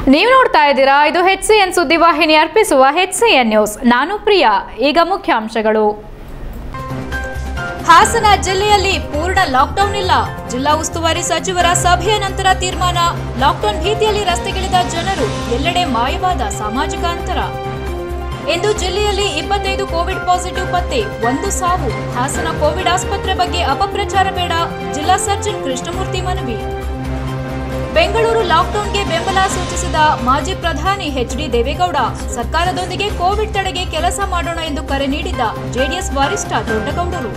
ನೀವು ನೋಡ್ತಾ ಇದ್ದೀರಾ ಇದು ಎಚ್ ಸಿ ಎನ್ ಸುದ್ದಿವಾಹಿನಿ ಅರ್ಪಿಸುವ ಎಚ್ ಸಿ ಎನ್ ನ್ಯೂಸ್ ನಾನು ಪ್ರಿಯಾ ಈಗ ಮುಖ್ಯಾಂಶಗಳು ಹಾಸನ ಜಿಲ್ಲೆಯಲ್ಲಿ ಪೂರ್ಣ ಲಾಕ್ಡೌನ್ ಇಲ್ಲ ಜಿಲ್ಲಾ ಉಸ್ತುವಾರಿ ಸಚಿವರ ಸಭೆಯ ನಂತರ ತೀರ್ಮಾನ ಲಾಕ್ಡೌನ್ ಭೀತಿಯಲ್ಲಿ ರಸ್ತೆಗಿಳಿದ ಜನರು ಎಲ್ಲೆಡೆ ಮಾಯವಾದ ಸಾಮಾಜಿಕ ಅಂತರ ಇಂದು ಜಿಲ್ಲೆಯಲ್ಲಿ ಇಪ್ಪತ್ತೈದು ಕೋವಿಡ್ ಪಾಸಿಟಿವ್ ಪತ್ತೆ ಒಂದು ಸಾವು ಹಾಸನ ಕೋವಿಡ್ ಆಸ್ಪತ್ರೆ ಬಗ್ಗೆ ಅಪಪ್ರಚಾರ ಬೇಡ ಜಿಲ್ಲಾ ಸರ್ಜನ್ ಕೃಷ್ಣಮೂರ್ತಿ ಮನವಿ ಬೆಂಗಳೂರು ಲಾಕ್ಡೌನ್ಗೆ ಬೆಂಬಲ ಸೂಚಿಸಿದ ಮಾಜಿ ಪ್ರಧಾನಿ ಎಚ್ ಡಿ ದೇವೇಗೌಡ ಸರ್ಕಾರದೊಂದಿಗೆ ಕೋವಿಡ್ ತಡೆಗೆ ಕೆಲಸ ಮಾಡೋಣ ಎಂದು ಕರೆ ನೀಡಿದ್ದ ಜೆಡಿಎಸ್ ವರಿಷ್ಠ ದೊಡ್ಡಗೌಡರು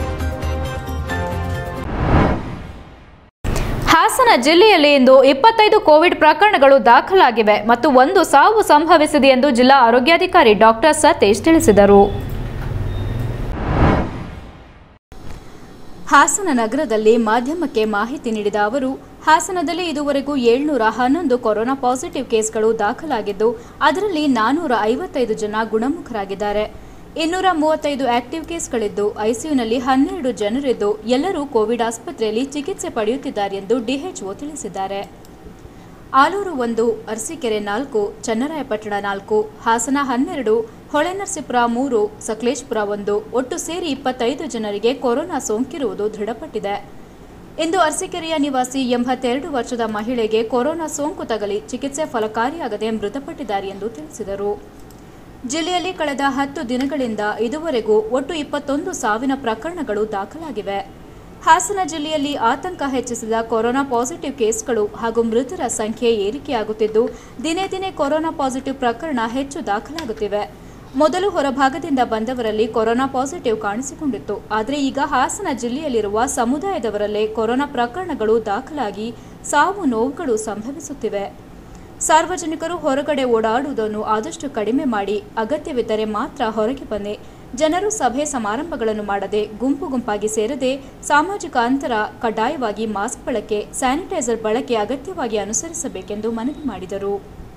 ಹಾಸನ ಜಿಲ್ಲೆಯಲ್ಲಿ ಇಂದು ಇಪ್ಪತ್ತೈದು ಕೋವಿಡ್ ಪ್ರಕರಣಗಳು ದಾಖಲಾಗಿವೆ ಮತ್ತು ಒಂದು ಸಾವು ಸಂಭವಿಸಿದೆ ಎಂದು ಜಿಲ್ಲಾ ಆರೋಗ್ಯಾಧಿಕಾರಿ ಡಾಕ್ಟರ್ ಸತೀಶ್ ತಿಳಿಸಿದರು ಹಾಸನ ನಗರದಲ್ಲಿ ಮಾಧ್ಯಮಕ್ಕೆ ಮಾಹಿತಿ ನೀಡಿದ ಅವರು ಹಾಸನದಲ್ಲಿ ಇದುವರೆಗೂ ಏಳ್ನೂರ ಹನ್ನೊಂದು ಕೊರೋನಾ ಪಾಸಿಟಿವ್ ಕೇಸ್ಗಳು ದಾಖಲಾಗಿದ್ದು ಅದರಲ್ಲಿ ನಾನೂರ ಐವತ್ತೈದು ಜನ ಗುಣಮುಖರಾಗಿದ್ದಾರೆ ಇನ್ನೂರ ಮೂವತ್ತೈದು ಆಕ್ಟಿವ್ ಕೇಸ್ಗಳಿದ್ದು ಐಸಿಯುನಲ್ಲಿ ಹನ್ನೆರಡು ಜನರಿದ್ದು ಎಲ್ಲರೂ ಕೋವಿಡ್ ಆಸ್ಪತ್ರೆಯಲ್ಲಿ ಚಿಕಿತ್ಸೆ ಪಡೆಯುತ್ತಿದ್ದಾರೆ ಎಂದು ಡಿಎಚ್ಒ ತಿಳಿಸಿದ್ದಾರೆ ಆಲೂರು ಒಂದು ಅರಸೀಕೆರೆ ನಾಲ್ಕು ಚನ್ನರಾಯಪಟ್ಟಣ ನಾಲ್ಕು ಹಾಸನ ಹನ್ನೆರಡು ಹೊಳೆನರಸೀಪುರ ಮೂರು ಸಕಲೇಶ್ಪುರ ಒಂದು ಒಟ್ಟು ಸೇರಿ ಇಪ್ಪತ್ತೈದು ಜನರಿಗೆ ಕೊರೋನಾ ಸೋಂಕಿರುವುದು ದೃಢಪಟ್ಟಿದೆ ಇಂದು ಅರಸೀಕೆರೆಯ ನಿವಾಸಿ ಎಂಬತ್ತೆರಡು ವರ್ಷದ ಮಹಿಳೆಗೆ ಕೊರೋನಾ ಸೋಂಕು ತಗಲಿ ಚಿಕಿತ್ಸೆ ಫಲಕಾರಿಯಾಗದೆ ಮೃತಪಟ್ಟಿದ್ದಾರೆ ಎಂದು ತಿಳಿಸಿದರು ಜಿಲ್ಲೆಯಲ್ಲಿ ಕಳೆದ ಹತ್ತು ದಿನಗಳಿಂದ ಇದುವರೆಗೂ ಒಟ್ಟು ಇಪ್ಪತ್ತೊಂದು ಸಾವಿನ ಪ್ರಕರಣಗಳು ದಾಖಲಾಗಿವೆ ಹಾಸನ ಜಿಲ್ಲೆಯಲ್ಲಿ ಆತಂಕ ಹೆಚ್ಚಿಸಿದ ಕೊರೋನಾ ಪಾಸಿಟಿವ್ ಕೇಸ್ಗಳು ಹಾಗೂ ಮೃತರ ಸಂಖ್ಯೆ ಏರಿಕೆಯಾಗುತ್ತಿದ್ದು ದಿನೇ ದಿನೇ ಕೊರೋನಾ ಪಾಸಿಟಿವ್ ಪ್ರಕರಣ ಹೆಚ್ಚು ದಾಖಲಾಗುತ್ತಿವೆ ಮೊದಲು ಹೊರಭಾಗದಿಂದ ಬಂದವರಲ್ಲಿ ಕೊರೋನಾ ಪಾಸಿಟಿವ್ ಕಾಣಿಸಿಕೊಂಡಿತ್ತು ಆದರೆ ಈಗ ಹಾಸನ ಜಿಲ್ಲೆಯಲ್ಲಿರುವ ಸಮುದಾಯದವರಲ್ಲೇ ಕೊರೋನಾ ಪ್ರಕರಣಗಳು ದಾಖಲಾಗಿ ಸಾವು ನೋವುಗಳು ಸಂಭವಿಸುತ್ತಿವೆ ಸಾರ್ವಜನಿಕರು ಹೊರಗಡೆ ಓಡಾಡುವುದನ್ನು ಆದಷ್ಟು ಕಡಿಮೆ ಮಾಡಿ ಅಗತ್ಯವಿದ್ದರೆ ಮಾತ್ರ ಹೊರಗೆ ಬನ್ನಿ ಜನರು ಸಭೆ ಸಮಾರಂಭಗಳನ್ನು ಮಾಡದೆ ಗುಂಪು ಗುಂಪಾಗಿ ಸೇರದೆ ಸಾಮಾಜಿಕ ಅಂತರ ಕಡ್ಡಾಯವಾಗಿ ಮಾಸ್ಕ್ ಬಳಕೆ ಸ್ಯಾನಿಟೈಸರ್ ಬಳಕೆ ಅಗತ್ಯವಾಗಿ ಅನುಸರಿಸಬೇಕೆಂದು ಮನವಿ ಮಾಡಿದರು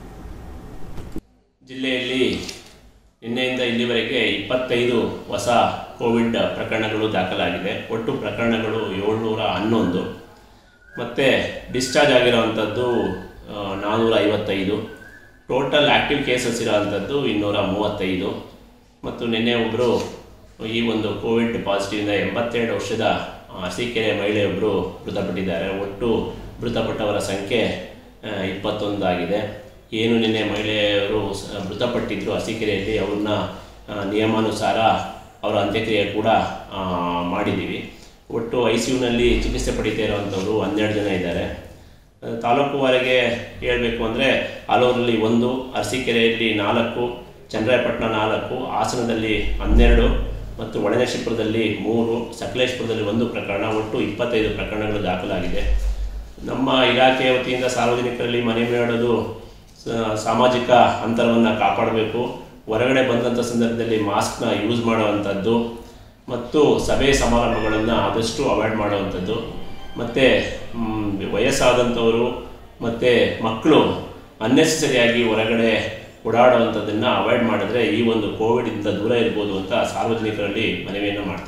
ಜಿಲ್ಲೆಯಲ್ಲಿ ನಿನ್ನೆಯಿಂದ ಇಲ್ಲಿವರೆಗೆ ಇಪ್ಪತ್ತೈದು ಹೊಸ ಕೋವಿಡ್ ಪ್ರಕರಣಗಳು ದಾಖಲಾಗಿದೆ ಒಟ್ಟು ಪ್ರಕರಣಗಳು ಏಳ್ನೂರ ಹನ್ನೊಂದು ಮತ್ತು ಡಿಸ್ಚಾರ್ಜ್ ಆಗಿರೋವಂಥದ್ದು ನಾನ್ನೂರ ಐವತ್ತೈದು ಟೋಟಲ್ ಆ್ಯಕ್ಟಿವ್ ಕೇಸಸ್ ಇರೋವಂಥದ್ದು ಇನ್ನೂರ ಮೂವತ್ತೈದು ಮತ್ತು ನಿನ್ನೆ ಒಬ್ಬರು ಈ ಒಂದು ಕೋವಿಡ್ ಪಾಸಿಟಿವಿಂದ ಎಂಬತ್ತೆರಡು ವರ್ಷದ ಅರಸೀಕೆರೆ ಮಹಿಳೆಯೊಬ್ಬರು ಮೃತಪಟ್ಟಿದ್ದಾರೆ ಒಟ್ಟು ಮೃತಪಟ್ಟವರ ಸಂಖ್ಯೆ ಆ, ಇಪ್ಪತ್ತೊಂದಾಗಿದೆ ಏನು ನಿನ್ನೆ ಮಹಿಳೆಯರು ಸ- ಮೃತಪಟ್ಟಿದ್ರು ಅರಸೀಕೆರೆಯಲ್ಲಿ ಅವ್ರನ್ನ ಆ, ನಿಯಮಾನುಸಾರ ಅವರ ಅಂತ್ಯಕ್ರಿಯೆ ಕೂಡ ಆ, ಮಾಡಿದ್ದೀವಿ ಒಟ್ಟು ಐ ಸಿ ಯುನಲ್ಲಿ ಚಿಕಿತ್ಸೆ ಪಡಿತಾ ಇರುವಂಥವ್ರು ಹನ್ನೆರಡು ಜನ ಇದ್ದಾರೆ ಆ, ತಾಲೂಕುವರೆಗೆ ಹೇಳಬೇಕು ಅಂದರೆ ಆಲೂರಲ್ಲಿ ಒಂದು ಅರಸೀಕೆರೆಯಲ್ಲಿ ನಾಲ್ಕು ಚನ್ನರಾಯಪಟ್ಟಣ ನಾಲ್ಕು ಹಾಸನದಲ್ಲಿ ಹನ್ನೆರಡು ಮತ್ತು ಒಳನಶಿಪುರದಲ್ಲಿ ಮೂರು ಸಕಲೇಶ್ಪುರದಲ್ಲಿ ಒಂದು ಪ್ರಕರಣ ಒಟ್ಟು ಇಪ್ಪತ್ತೈದು ಪ್ರಕರಣಗಳು ದಾಖಲಾಗಿದೆ ನಮ್ಮ ಇಲಾಖೆಯ ವತಿಯಿಂದ ಸಾರ್ವಜನಿಕರಲ್ಲಿ ಮನವಿ ಮಾಡೋದು ಸ- ಸಾಮಾಜಿಕ ಅಂತರವನ್ನು ಕಾಪಾಡಬೇಕು ಹೊರಗಡೆ ಬಂದಂಥ ಸಂದರ್ಭದಲ್ಲಿ ಮಾಸ್ಕ್ನ ಯೂಸ್ ಮಾಡುವಂಥದ್ದು ಮತ್ತು ಸಭೆ ಸಮಾರಂಭಗಳನ್ನು ಆದಷ್ಟು ಅವಾಯ್ಡ್ ಮಾಡುವಂಥದ್ದು ಮತ್ತು ವಯಸ್ಸಾದಂಥವರು ಮತ್ತು ಮಕ್ಕಳು ಅನ್ನೆಸರಿಯಾಗಿ ಹೊರಗಡೆ ಓಡಾಡುವಂಥದ್ದನ್ನು ಅವಾಯ್ಡ್ ಮಾಡಿದ್ರೆ ಈ ಒಂದು ಕೋವಿಡಿಂದ ದೂರ ಇರ್ಬೋದು ಅಂತ ಸಾರ್ವಜನಿಕರಲ್ಲಿ ಮನವಿಯನ್ನು ಮಾಡ್ತೀವಿ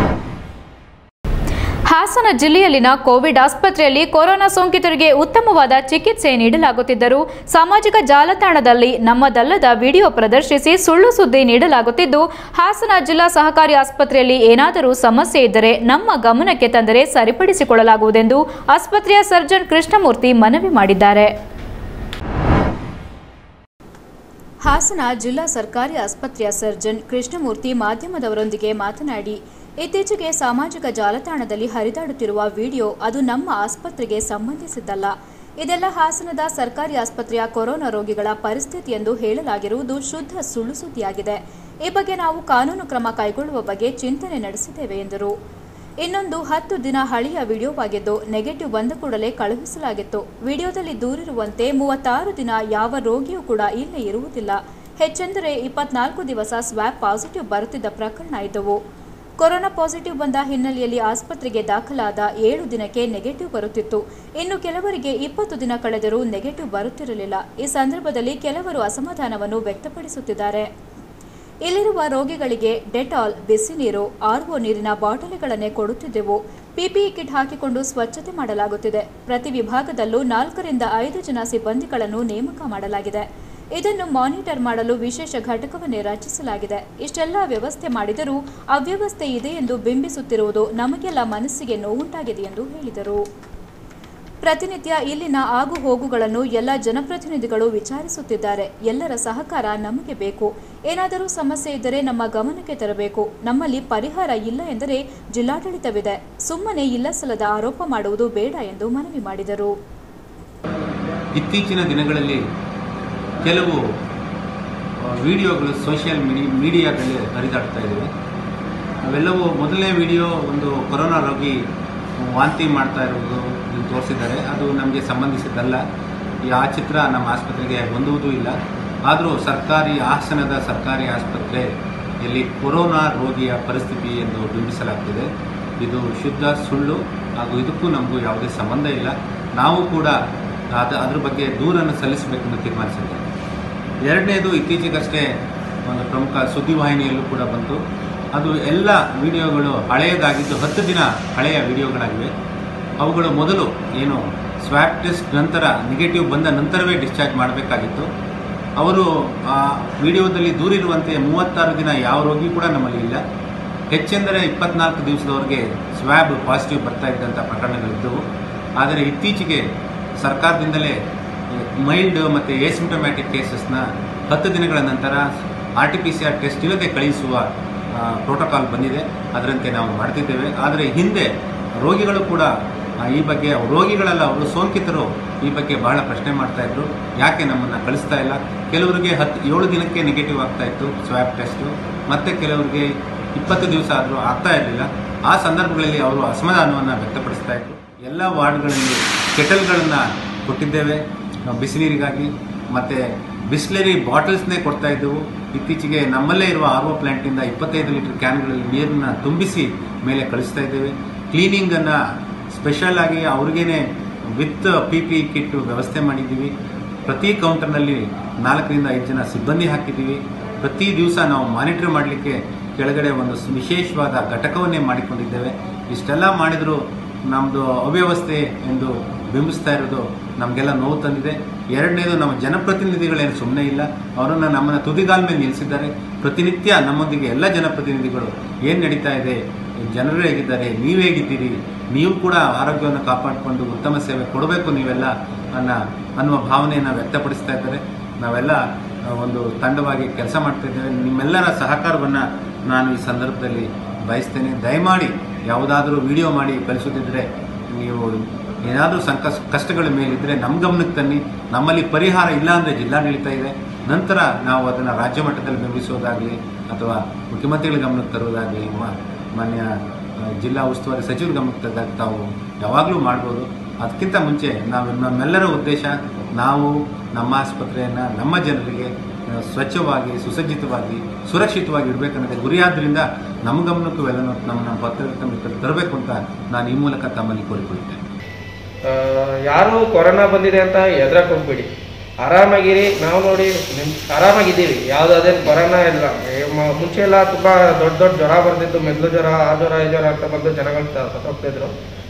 ಹಾಸನ ಜಿಲ್ಲೆಯಲ್ಲಿನ ಕೋವಿಡ್ ಆಸ್ಪತ್ರೆಯಲ್ಲಿ ಕೊರೋನಾ ಸೋಂಕಿತರಿಗೆ ಉತ್ತಮವಾದ ಚಿಕಿತ್ಸೆ ನೀಡಲಾಗುತ್ತಿದ್ದರೂ ಸಾಮಾಜಿಕ ಜಾಲತಾಣದಲ್ಲಿ ನಮ್ಮದಲ್ಲದ ವಿಡಿಯೋ ಪ್ರದರ್ಶಿಸಿ ಸುಳ್ಳು ಸುದ್ದಿ ನೀಡಲಾಗುತ್ತಿದ್ದು ಹಾಸನ ಜಿಲ್ಲಾ ಸಹಕಾರಿ ಆಸ್ಪತ್ರೆಯಲ್ಲಿ ಏನಾದರೂ ಸಮಸ್ಯೆ ಇದ್ದರೆ ನಮ್ಮ ಗಮನಕ್ಕೆ ತಂದರೆ ಸರಿಪಡಿಸಿಕೊಳ್ಳಲಾಗುವುದೆಂದು ಆಸ್ಪತ್ರೆಯ ಸರ್ಜನ್ ಕೃಷ್ಣಮೂರ್ತಿ ಮನವಿ ಮಾಡಿದ್ದಾರೆ ಹಾಸನ ಜಿಲ್ಲಾ ಸರ್ಕಾರಿ ಆಸ್ಪತ್ರೆಯ ಸರ್ಜನ್ ಕೃಷ್ಣಮೂರ್ತಿ ಮಾಧ್ಯಮದವರೊಂದಿಗೆ ಮಾತನಾಡಿ ಇತ್ತೀಚೆಗೆ ಸಾಮಾಜಿಕ ಜಾಲತಾಣದಲ್ಲಿ ಹರಿದಾಡುತ್ತಿರುವ ವಿಡಿಯೋ ಅದು ನಮ್ಮ ಆಸ್ಪತ್ರೆಗೆ ಸಂಬಂಧಿಸಿದ್ದಲ್ಲ ಇದೆಲ್ಲ ಹಾಸನದ ಸರ್ಕಾರಿ ಆಸ್ಪತ್ರೆಯ ಕೊರೋನಾ ರೋಗಿಗಳ ಪರಿಸ್ಥಿತಿ ಎಂದು ಹೇಳಲಾಗಿರುವುದು ಶುದ್ಧ ಸುಳ್ಳು ಸುದ್ದಿಯಾಗಿದೆ ಈ ಬಗ್ಗೆ ನಾವು ಕಾನೂನು ಕ್ರಮ ಕೈಗೊಳ್ಳುವ ಬಗ್ಗೆ ಚಿಂತನೆ ನಡೆಸಿದ್ದೇವೆ ಎಂದರು ಇನ್ನೊಂದು ಹತ್ತು ದಿನ ಹಳೆಯ ವಿಡಿಯೋವಾಗಿದ್ದು ನೆಗೆಟಿವ್ ಬಂದ ಕೂಡಲೇ ಕಳುಹಿಸಲಾಗಿತ್ತು ವಿಡಿಯೋದಲ್ಲಿ ದೂರಿರುವಂತೆ ಮೂವತ್ತಾರು ದಿನ ಯಾವ ರೋಗಿಯೂ ಕೂಡ ಇಲ್ಲೇ ಇರುವುದಿಲ್ಲ ಹೆಚ್ಚೆಂದರೆ ಇಪ್ಪತ್ನಾಲ್ಕು ದಿವಸ ಸ್ವ್ಯಾಬ್ ಪಾಸಿಟಿವ್ ಬರುತ್ತಿದ್ದ ಪ್ರಕರಣ ಇದ್ದವು ಕೊರೋನಾ ಪಾಸಿಟಿವ್ ಬಂದ ಹಿನ್ನೆಲೆಯಲ್ಲಿ ಆಸ್ಪತ್ರೆಗೆ ದಾಖಲಾದ ಏಳು ದಿನಕ್ಕೆ ನೆಗೆಟಿವ್ ಬರುತ್ತಿತ್ತು ಇನ್ನು ಕೆಲವರಿಗೆ ಇಪ್ಪತ್ತು ದಿನ ಕಳೆದರೂ ನೆಗೆಟಿವ್ ಬರುತ್ತಿರಲಿಲ್ಲ ಈ ಸಂದರ್ಭದಲ್ಲಿ ಕೆಲವರು ಅಸಮಾಧಾನವನ್ನು ವ್ಯಕ್ತಪಡಿಸುತ್ತಿದ್ದಾರೆ ಇಲ್ಲಿರುವ ರೋಗಿಗಳಿಗೆ ಡೆಟಾಲ್ ಬಿಸಿ ನೀರು ಆರ್ಒ ನೀರಿನ ಬಾಟಲಿಗಳನ್ನೇ ಕೊಡುತ್ತಿದ್ದೆವು ಪಿಪಿಇ ಕಿಟ್ ಹಾಕಿಕೊಂಡು ಸ್ವಚ್ಛತೆ ಮಾಡಲಾಗುತ್ತಿದೆ ಪ್ರತಿ ವಿಭಾಗದಲ್ಲೂ ನಾಲ್ಕರಿಂದ ಐದು ಜನ ಸಿಬ್ಬಂದಿಗಳನ್ನು ನೇಮಕ ಮಾಡಲಾಗಿದೆ ಇದನ್ನು ಮಾನಿಟರ್ ಮಾಡಲು ವಿಶೇಷ ಘಟಕವನ್ನೇ ರಚಿಸಲಾಗಿದೆ ಇಷ್ಟೆಲ್ಲ ವ್ಯವಸ್ಥೆ ಮಾಡಿದರೂ ಅವ್ಯವಸ್ಥೆ ಇದೆ ಎಂದು ಬಿಂಬಿಸುತ್ತಿರುವುದು ನಮಗೆಲ್ಲ ಮನಸ್ಸಿಗೆ ನೋವುಂಟಾಗಿದೆ ಎಂದು ಹೇಳಿದರು ಪ್ರತಿನಿತ್ಯ ಇಲ್ಲಿನ ಆಗು ಹೋಗುಗಳನ್ನು ಎಲ್ಲ ಜನಪ್ರತಿನಿಧಿಗಳು ವಿಚಾರಿಸುತ್ತಿದ್ದಾರೆ ಎಲ್ಲರ ಸಹಕಾರ ನಮಗೆ ಬೇಕು ಏನಾದರೂ ಸಮಸ್ಯೆ ಇದ್ದರೆ ನಮ್ಮ ಗಮನಕ್ಕೆ ತರಬೇಕು ನಮ್ಮಲ್ಲಿ ಪರಿಹಾರ ಇಲ್ಲ ಎಂದರೆ ಜಿಲ್ಲಾಡಳಿತವಿದೆ ಸುಮ್ಮನೆ ಇಲ್ಲಸಲ್ಲದ ಆರೋಪ ಮಾಡುವುದು ಬೇಡ ಎಂದು ಮನವಿ ಮಾಡಿದರು ಇತ್ತೀಚಿನ ದಿನಗಳಲ್ಲಿ ಕೆಲವು ಆ, ವಿಡಿಯೋಗಳು ಸೋಷಿಯಲ್ ಮೀಡಿ ಮೀಡಿಯಾದಲ್ಲಿ ಹರಿದಾಡ್ತಾ ಇದ್ದಾವೆ ಅವೆಲ್ಲವೂ ಮೊದಲನೇ ವಿಡಿಯೋ ಒಂದು ಕೊರೋನಾ ರೋಗಿ ವಾಂತಿ ಮಾಡ್ತಾ ಇರುವುದು ಇಲ್ಲಿ ತೋರಿಸಿದ್ದಾರೆ ಅದು ನಮಗೆ ಸಂಬಂಧಿಸಿದ್ದಲ್ಲ ಈ ಆ ಚಿತ್ರ ನಮ್ಮ ಆಸ್ಪತ್ರೆಗೆ ಹೊಂದುವುದೂ ಇಲ್ಲ ಆದರೂ ಸರ್ಕಾರಿ ಹಾಸನದ ಸರ್ಕಾರಿ ಆಸ್ಪತ್ರೆಯಲ್ಲಿ ಕೊರೋನಾ ರೋಗಿಯ ಪರಿಸ್ಥಿತಿ ಎಂದು ಬಿಂಬಿಸಲಾಗ್ತಿದೆ ಇದು ಶುದ್ಧ ಸುಳ್ಳು ಹಾಗೂ ಇದಕ್ಕೂ ನಮಗೂ ಯಾವುದೇ ಸಂಬಂಧ ಇಲ್ಲ ನಾವು ಕೂಡ ಅದ ಅದ್ರ ಬಗ್ಗೆ ದೂರನ್ನು ಸಲ್ಲಿಸಬೇಕೆಂದು ತೀರ್ಮಾನಿಸಿದ್ದೇವೆ ಎರಡನೇದು ಇತ್ತೀಚೆಗಷ್ಟೇ ಒಂದು ಪ್ರಮುಖ ಸುದ್ದಿವಾಹಿನಿಯಲ್ಲೂ ಕೂಡ ಬಂತು ಅದು ಎಲ್ಲ ವಿಡಿಯೋಗಳು ಹಳೆಯದಾಗಿದ್ದು ಹತ್ತು ದಿನ ಹಳೆಯ ವಿಡಿಯೋಗಳಾಗಿವೆ ಅವುಗಳು ಮೊದಲು ಏನು ಸ್ವ್ಯಾಬ್ ಟೆಸ್ಟ್ ನಂತರ ನೆಗೆಟಿವ್ ಬಂದ ನಂತರವೇ ಡಿಸ್ಚಾರ್ಜ್ ಮಾಡಬೇಕಾಗಿತ್ತು ಅವರು ಆ ವಿಡಿಯೋದಲ್ಲಿ ದೂರಿರುವಂತೆ ಮೂವತ್ತಾರು ದಿನ ಯಾವ ರೋಗಿ ಕೂಡ ನಮ್ಮಲ್ಲಿ ಇಲ್ಲ ಹೆಚ್ಚೆಂದರೆ ಇಪ್ಪತ್ನಾಲ್ಕು ದಿವಸದವರೆಗೆ ಸ್ವ್ಯಾಬ್ ಪಾಸಿಟಿವ್ ಬರ್ತಾ ಇದ್ದಂಥ ಪ್ರಕರಣಗಳಿದ್ದವು ಆದರೆ ಇತ್ತೀಚೆಗೆ ಸರ್ಕಾರದಿಂದಲೇ ಮೈಲ್ಡ್ ಮತ್ತು ಏಸಿಂಟಮ್ಯಾಟಿಕ್ ಕೇಸಸ್ನ ಹತ್ತು ದಿನಗಳ ನಂತರ R T P C R test ಇಲ್ಲದೆ ಕಳುಹಿಸುವ ಪ್ರೋಟೋಕಾಲ್ ಬಂದಿದೆ ಅದರಂತೆ ನಾವು ಮಾಡ್ತಿದ್ದೇವೆ ಆದರೆ ಹಿಂದೆ ರೋಗಿಗಳು ಕೂಡ ಆ, ಈ ಬಗ್ಗೆ ರೋಗಿಗಳಲ್ಲ ಅವರು ಸೋಂಕಿತರು ಈ ಬಗ್ಗೆ ಬಹಳ ಪ್ರಶ್ನೆ ಮಾಡ್ತಾ ಇದ್ರು ಯಾಕೆ ನಮ್ಮನ್ನು ಕಳಿಸ್ತಾ ಇಲ್ಲ ಕೆಲವರಿಗೆ ಹತ್ತು ಏಳು ದಿನಕ್ಕೆ ನೆಗೆಟಿವ್ ಆಗ್ತಾ ಇತ್ತು ಸ್ವ್ಯಾಬ್ ಟೆಸ್ಟು ಮತ್ತು ಕೆಲವರಿಗೆ ಇಪ್ಪತ್ತು ದಿವಸ ಆದರೂ ಆಗ್ತಾ ಇರಲಿಲ್ಲ ಆ ಸಂದರ್ಭಗಳಲ್ಲಿ ಅವರು ಅಸಮಾಧಾನವನ್ನು ವ್ಯಕ್ತಪಡಿಸ್ತಾ ಇದ್ರು ಎಲ್ಲ ವಾರ್ಡ್ಗಳಲ್ಲಿ ಕೆಟಲ್ಗಳನ್ನು ಕೊಟ್ಟಿದ್ದೇವೆ ನಾವು ಬಿಸಿನೀರಿಗಾಗಿ ಮತ್ತು ಬಿಸ್ಲರಿ ಬಾಟಲ್ಸ್ನೇ ಕೊಡ್ತಾ ಇದ್ದೆವು ಇತ್ತೀಚೆಗೆ ನಮ್ಮಲ್ಲೇ ಇರುವ ಆರ್ ಒ ಪ್ಲ್ಯಾಂಟಿಂದ ಇಪ್ಪತ್ತೈದು ಲೀಟರ್ ಕ್ಯಾನ್ಗಳಲ್ಲಿ ನೀರನ್ನು ತುಂಬಿಸಿ ಮೇಲೆ ಕಳಿಸ್ತಾ ಇದ್ದೇವೆ ಕ್ಲೀನಿಂಗನ್ನು ಸ್ಪೆಷಲ್ ಆಗಿ ಅವ್ರಿಗೇನೆ ವಿತ್ ಪಿ ಪಿ ಕಿಟ್ ವ್ಯವಸ್ಥೆ ಮಾಡಿದ್ದೀವಿ ಪ್ರತಿ ಕೌಂಟರ್ನಲ್ಲಿ ನಾಲ್ಕರಿಂದ ಐದು ಜನ ಸಿಬ್ಬಂದಿ ಹಾಕಿದ್ದೀವಿ ಪ್ರತಿ ದಿವಸ ನಾವು ಮಾನಿಟರ್ ಮಾಡಲಿಕ್ಕೆ ಕೆಳಗಡೆ ಒಂದು ಸ್- ವಿಶೇಷವಾದ ಘಟಕವನ್ನೇ ಮಾಡಿಕೊಂಡಿದ್ದೇವೆ ಇಷ್ಟೆಲ್ಲ ಮಾಡಿದರೂ ನಮ್ಮದು ಅವ್ಯವಸ್ಥೆ ಎಂದು ಬಿಂಬಿಸ್ತಾ ಇರೋದು ನಮಗೆಲ್ಲ ನೋವು ತಂದಿದೆ ಎರಡನೇದು ನಮ್ಮ ಜನಪ್ರತಿನಿಧಿಗಳೇನು ಸುಮ್ಮನೆ ಇಲ್ಲ ಅವರನ್ನು ನಮ್ಮನ್ನು ತುದಿಗಾಲ ಮೇಲೆ ನಿಲ್ಲಿಸಿದ್ದಾರೆ ಪ್ರತಿನಿತ್ಯ ನಮ್ಮೊಂದಿಗೆ ಎಲ್ಲ ಜನಪ್ರತಿನಿಧಿಗಳು ಏನು ನಡೀತಾ ಇದೆ ಜನರು ಹೇಗಿದ್ದಾರೆ ನೀವು ಹೇಗಿದ್ದೀರಿ ನೀವು ಕೂಡ ಆರೋಗ್ಯವನ್ನು ಕಾಪಾಡಿಕೊಂಡು ಉತ್ತಮ ಸೇವೆ ಕೊಡಬೇಕು ನೀವೆಲ್ಲ ಅನ್ನ ಅನ್ನುವ ಭಾವನೆಯನ್ನು ವ್ಯಕ್ತಪಡಿಸ್ತಾ ಇದ್ದಾರೆ ನಾವೆಲ್ಲ ಆ, ಒಂದು ತಂಡವಾಗಿ ಕೆಲಸ ಮಾಡ್ತಾ ಇದ್ದೇವೆ ನಿಮ್ಮೆಲ್ಲರ ಸಹಕಾರವನ್ನು ನಾನು ಈ ಸಂದರ್ಭದಲ್ಲಿ ಬಯಸ್ತೇನೆ ದಯಮಾಡಿ ಯಾವುದಾದ್ರೂ ವಿಡಿಯೋ ಮಾಡಿ ಕಳಿಸೋದಿದ್ರೆ ನೀವು ಏನಾದರೂ ಸಂಕಸ್ ಕಷ್ಟಗಳ ಮೇಲಿದ್ದರೆ ನಮ್ಮ ಗಮನಕ್ಕೆ ತನ್ನಿ ನಮ್ಮಲ್ಲಿ ಪರಿಹಾರ ಇಲ್ಲ ಅಂದರೆ ಜಿಲ್ಲಾಡಳಿತ ಇದೆ ನಂತರ ನಾವು ಅದನ್ನು ರಾಜ್ಯ ಮಟ್ಟದಲ್ಲಿ ಬಿಂಬಿಸೋದಾಗಲಿ ಅಥವಾ ಮುಖ್ಯಮಂತ್ರಿಗಳ ಗಮನಕ್ಕೆ ತರುವುದಾಗಲಿ ಮ- ಮಾನ್ಯ ಆ, ಜಿಲ್ಲಾ ಉಸ್ತುವಾರಿ ಸಚಿವರ ಗಮನಕ್ಕೆ ತಂದಾಗ ತಾವು ಯಾವಾಗಲೂ ಮಾಡ್ಬೋದು ಅದಕ್ಕಿಂತ ಮುಂಚೆ ನಾವು ನಮ್ಮೆಲ್ಲರ ಉದ್ದೇಶ ನಾವು ನಮ್ಮ ಆಸ್ಪತ್ರೆಯನ್ನು ನಮ್ಮ ಜನರಿಗೆ ಆ, ಸ್ವಚ್ಛವಾಗಿ ಸುಸಜ್ಜಿತವಾಗಿ ಸುರಕ್ಷಿತವಾಗಿ ಇಡಬೇಕನ್ನೋದೇ ಗುರಿಯಾದ್ದರಿಂದ ನಮ್ಮ ಗಮನಕ್ಕೂ ಎಲ್ಲ ನಮ್ಮ ಪತ್ರಿಕಾ ಮಿತ್ರರು ತರಬೇಕು ಅಂತ ನಾನು ಈ ಮೂಲಕ ತಮ್ಮಲ್ಲಿ ಕೋರಿಕೊಳ್ಳುತ್ತೇನೆ ಆ, ಯಾರು ಕೊರೋನಾ ಬಂದಿದೆ ಅಂತ ಹೆದ್ರಕ್ಕೆ ಹೋಗ್ಬೇಡಿ ಆರಾಮಾಗಿರಿ ನಾವು ನೋಡಿ ನಿಮ್ ಆರಾಮಾಗಿದ್ದೀವಿ ಯಾವುದಾದೇನು ಕೊರೋನಾ ಇಲ್ಲ ಏ, ಮ- ಮುಂಚೆ ಎಲ್ಲ ತುಂಬ ದೊಡ್ಡ ದೊಡ್ಡ ಜ್ವರ ಬರ್ತಿತ್ತು ಮೆದುಳು ಜ್ವರ ಆ ಜ್ವರ ಈ ಜ್ವರ ಅಂತ ಬಂದು ಜನಗಳು ತ- ಸತ್ತೋಗ್ತಿದ್ರು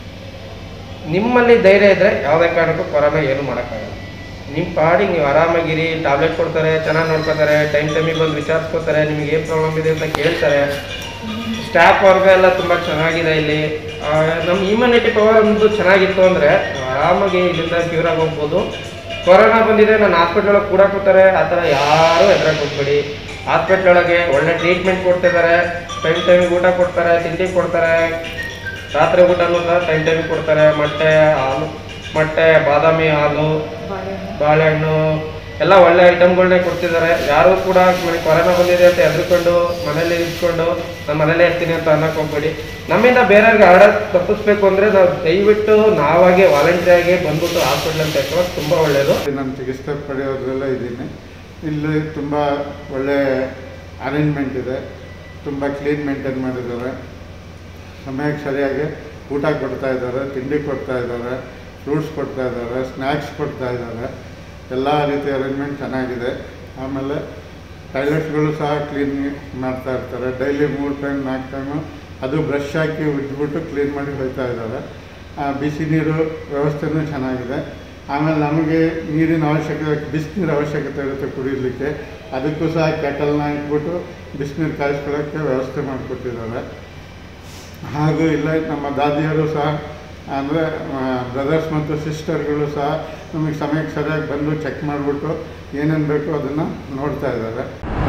ನಿಮ್ಮಲ್ಲಿ ಧೈರ್ಯ ಇದ್ದರೆ ಯಾವುದೇ ಕಾರಣಕ್ಕೂ ಕೊರೋನಾ ಏನು ಮಾಡೋಕ್ಕಾಗಲ್ಲ ನಿಮ್ಮ ಪಾಡಿಗೆ ನೀವು ಆರಾಮಾಗಿರಿ ಟ್ಯಾಬ್ಲೆಟ್ ಕೊಡ್ತಾರೆ ಚೆನ್ನಾಗಿ ನೋಡ್ಕೋತಾರೆ ಟೈಮ್ ಟೈಮಿಗೆ ಬಂದು ವಿಚಾರಿಸ್ಕೋತಾರೆ ನಿಮಗೆ ಏನು ಪ್ರಾಬ್ಲಮ್ ಇದೆ ಅಂತ ಕೇಳ್ತಾರೆ ಸ್ಟಾಫ್ ವರ್ಗ ಎಲ್ಲ ತುಂಬ ಚೆನ್ನಾಗಿದೆ ಇಲ್ಲಿ ಆ, ನಮ್ಮ ಇಮ್ಯುನಿಟಿ ಪವರ್ ಒಂದು ಚೆನ್ನಾಗಿತ್ತು ಅಂದರೆ ಆರಾಮಾಗಿ ಇಲ್ಲಿಂದ ಕ್ಯೂರ್ ಆಗಿ ಹೋಗ್ಬೋದು ಕೊರೋನಾ ಬಂದಿದೆ ನಾನು ಹಾಸ್ಪಿಟ್ಲ್ ಒಳಗೆ ಕೂಡ ಕೂತಾರೆ ಆ ಥರ ಯಾರೂ ಎದುರಾಗಿ ಹೋಗ್ಬೇಡಿ ಹಾಸ್ಪಿಟ್ಲ್ ಒಳಗೆ ಒಳ್ಳೆ ಟ್ರೀಟ್ಮೆಂಟ್ ಕೊಡ್ತಿದ್ದಾರೆ ಟೈಮ್ ಟೈಮಿಗೆ ಊಟ ಕೊಡ್ತಾರೆ ತಿಂಡಿ ಕೊಡ್ತಾರೆ ರಾತ್ರಿ ಊಟನೂ ಸಹ ಟೈಮ್ ಟೈಮಿಗೆ ಕೊಡ್ತಾರೆ ಮೊಟ್ಟೆ ಹಾಲು ಮೊಟ್ಟೆ ಬಾದಾಮಿ ಹಾಲು ಬಾಳೆಹಣ್ಣು ಎಲ್ಲ ಒಳ್ಳೆ ಐಟಮ್ಗಳನ್ನೇ ಕೊಡ್ತಿದ್ದಾರೆ ಯಾರು ಕೂಡ ನನಗೆ ಕೊರೋನಾ ಬಂದಿದೆ ಅಂತ ಹೆದರ್ಕೊಂಡು ಮನೇಲಿ ಇದ್ಕೊಂಡು ನಾನು ಮನೇಲೇ ಇರ್ತೀನಿ ಅಂತ ಅನ್ನಕ್ಕೆ ಹೋಗ್ಬೇಡಿ ನಮ್ಮಿಂದ ಬೇರೆಯವ್ರಿಗೆ ಹರಡ ತಪ್ಪಿಸ್ಬೇಕು ಅಂದರೆ ನಾವು ದಯವಿಟ್ಟು ನಾವಾಗೆ ವಾಲಂಟಿಯಾಗಿ ಬಂದ್ಬಿಟ್ಟು ಹಾಸ್ಪಿಟ್ಲಲ್ಲಿ ಸೇರ್ಕೊಳ್ಳೋದು ತುಂಬ ಒಳ್ಳೆಯದು ನಾನು ಚಿಕಿತ್ಸೆ ಪಡೆಯೋದ್ರೆಲ್ಲ ಇದ್ದೀನಿ ಇಲ್ಲಿ ತುಂಬ ಒಳ್ಳೆ ಅರೇಂಜ್ಮೆಂಟ್ ಇದೆ ತುಂಬ ಕ್ಲೀನ್ ಮೇಂಟೈನ್ ಮಾಡಿದ್ದಾರೆ ಸಮಯಕ್ಕೆ ಸರಿಯಾಗಿ ಊಟ ಕೊಡ್ತಾ ಇದ್ದಾರೆ ತಿಂಡಿ ಕೊಡ್ತಾ ಇದ್ದಾರೆ ಫ್ರೂಟ್ಸ್ ಕೊಡ್ತಾ ಇದ್ದಾರೆ ಸ್ನ್ಯಾಕ್ಸ್ ಕೊಡ್ತಾ ಇದ್ದಾರೆ ಎಲ್ಲ ರೀತಿಯ ಅರೇಂಜ್ಮೆಂಟ್ ಚೆನ್ನಾಗಿದೆ ಆಮೇಲೆ ಟಾಯ್ಲೆಟ್ಸ್ಗಳು ಸಹ ಕ್ಲೀನ್ ಮಾಡ್ತಾ ಇರ್ತಾರೆ ಡೈಲಿ ಮೂರು ಟೈಮ್ ನಾಲ್ಕು ಟೈಮು ಅದು ಬ್ರಷ್ ಹಾಕಿ ಉಜ್ಜಿಬಿಟ್ಟು ಕ್ಲೀನ್ ಮಾಡಿ ಹೋಗ್ತಾ ಇದ್ದಾರೆ ಆ, ಬಿಸಿ ನೀರು ವ್ಯವಸ್ಥೆನೂ ಚೆನ್ನಾಗಿದೆ ಆಮೇಲೆ ನಮಗೆ ನೀರಿನ ಅವಶ್ಯಕತೆ ಬಿಸಿನೀರು ಅವಶ್ಯಕತೆ ಇರುತ್ತೆ ಕುಡಿಯಲಿಕ್ಕೆ ಅದಕ್ಕೂ ಸಹ ಕೆಟಲ್ನ ಇಟ್ಬಿಟ್ಟು ಬಿಸಿನೀರು ಕಾಯಿಸ್ಕೊಳ್ಳೋಕ್ಕೆ ವ್ಯವಸ್ಥೆ ಮಾಡಿಕೊಟ್ಟಿದ್ದಾರೆ ಹಾಗೂ ಇಲ್ಲ ನಮ್ಮ ದಾದಿಯರು ಸಹ ಅಂದರೆ ಬ್ರದರ್ಸ್ ಮತ್ತು ಸಿಸ್ಟರ್ಗಳು ಸಹ ನಮಗೆ ಸಮಯಕ್ಕೆ ಸರಿಯಾಗಿ ಬಂದು ಚೆಕ್ ಮಾಡಿಬಿಟ್ಟು ಏನೇನು ಬೇಕೋ ಅದನ್ನು ನೋಡ್ತಾ ಇದ್ದಾರೆ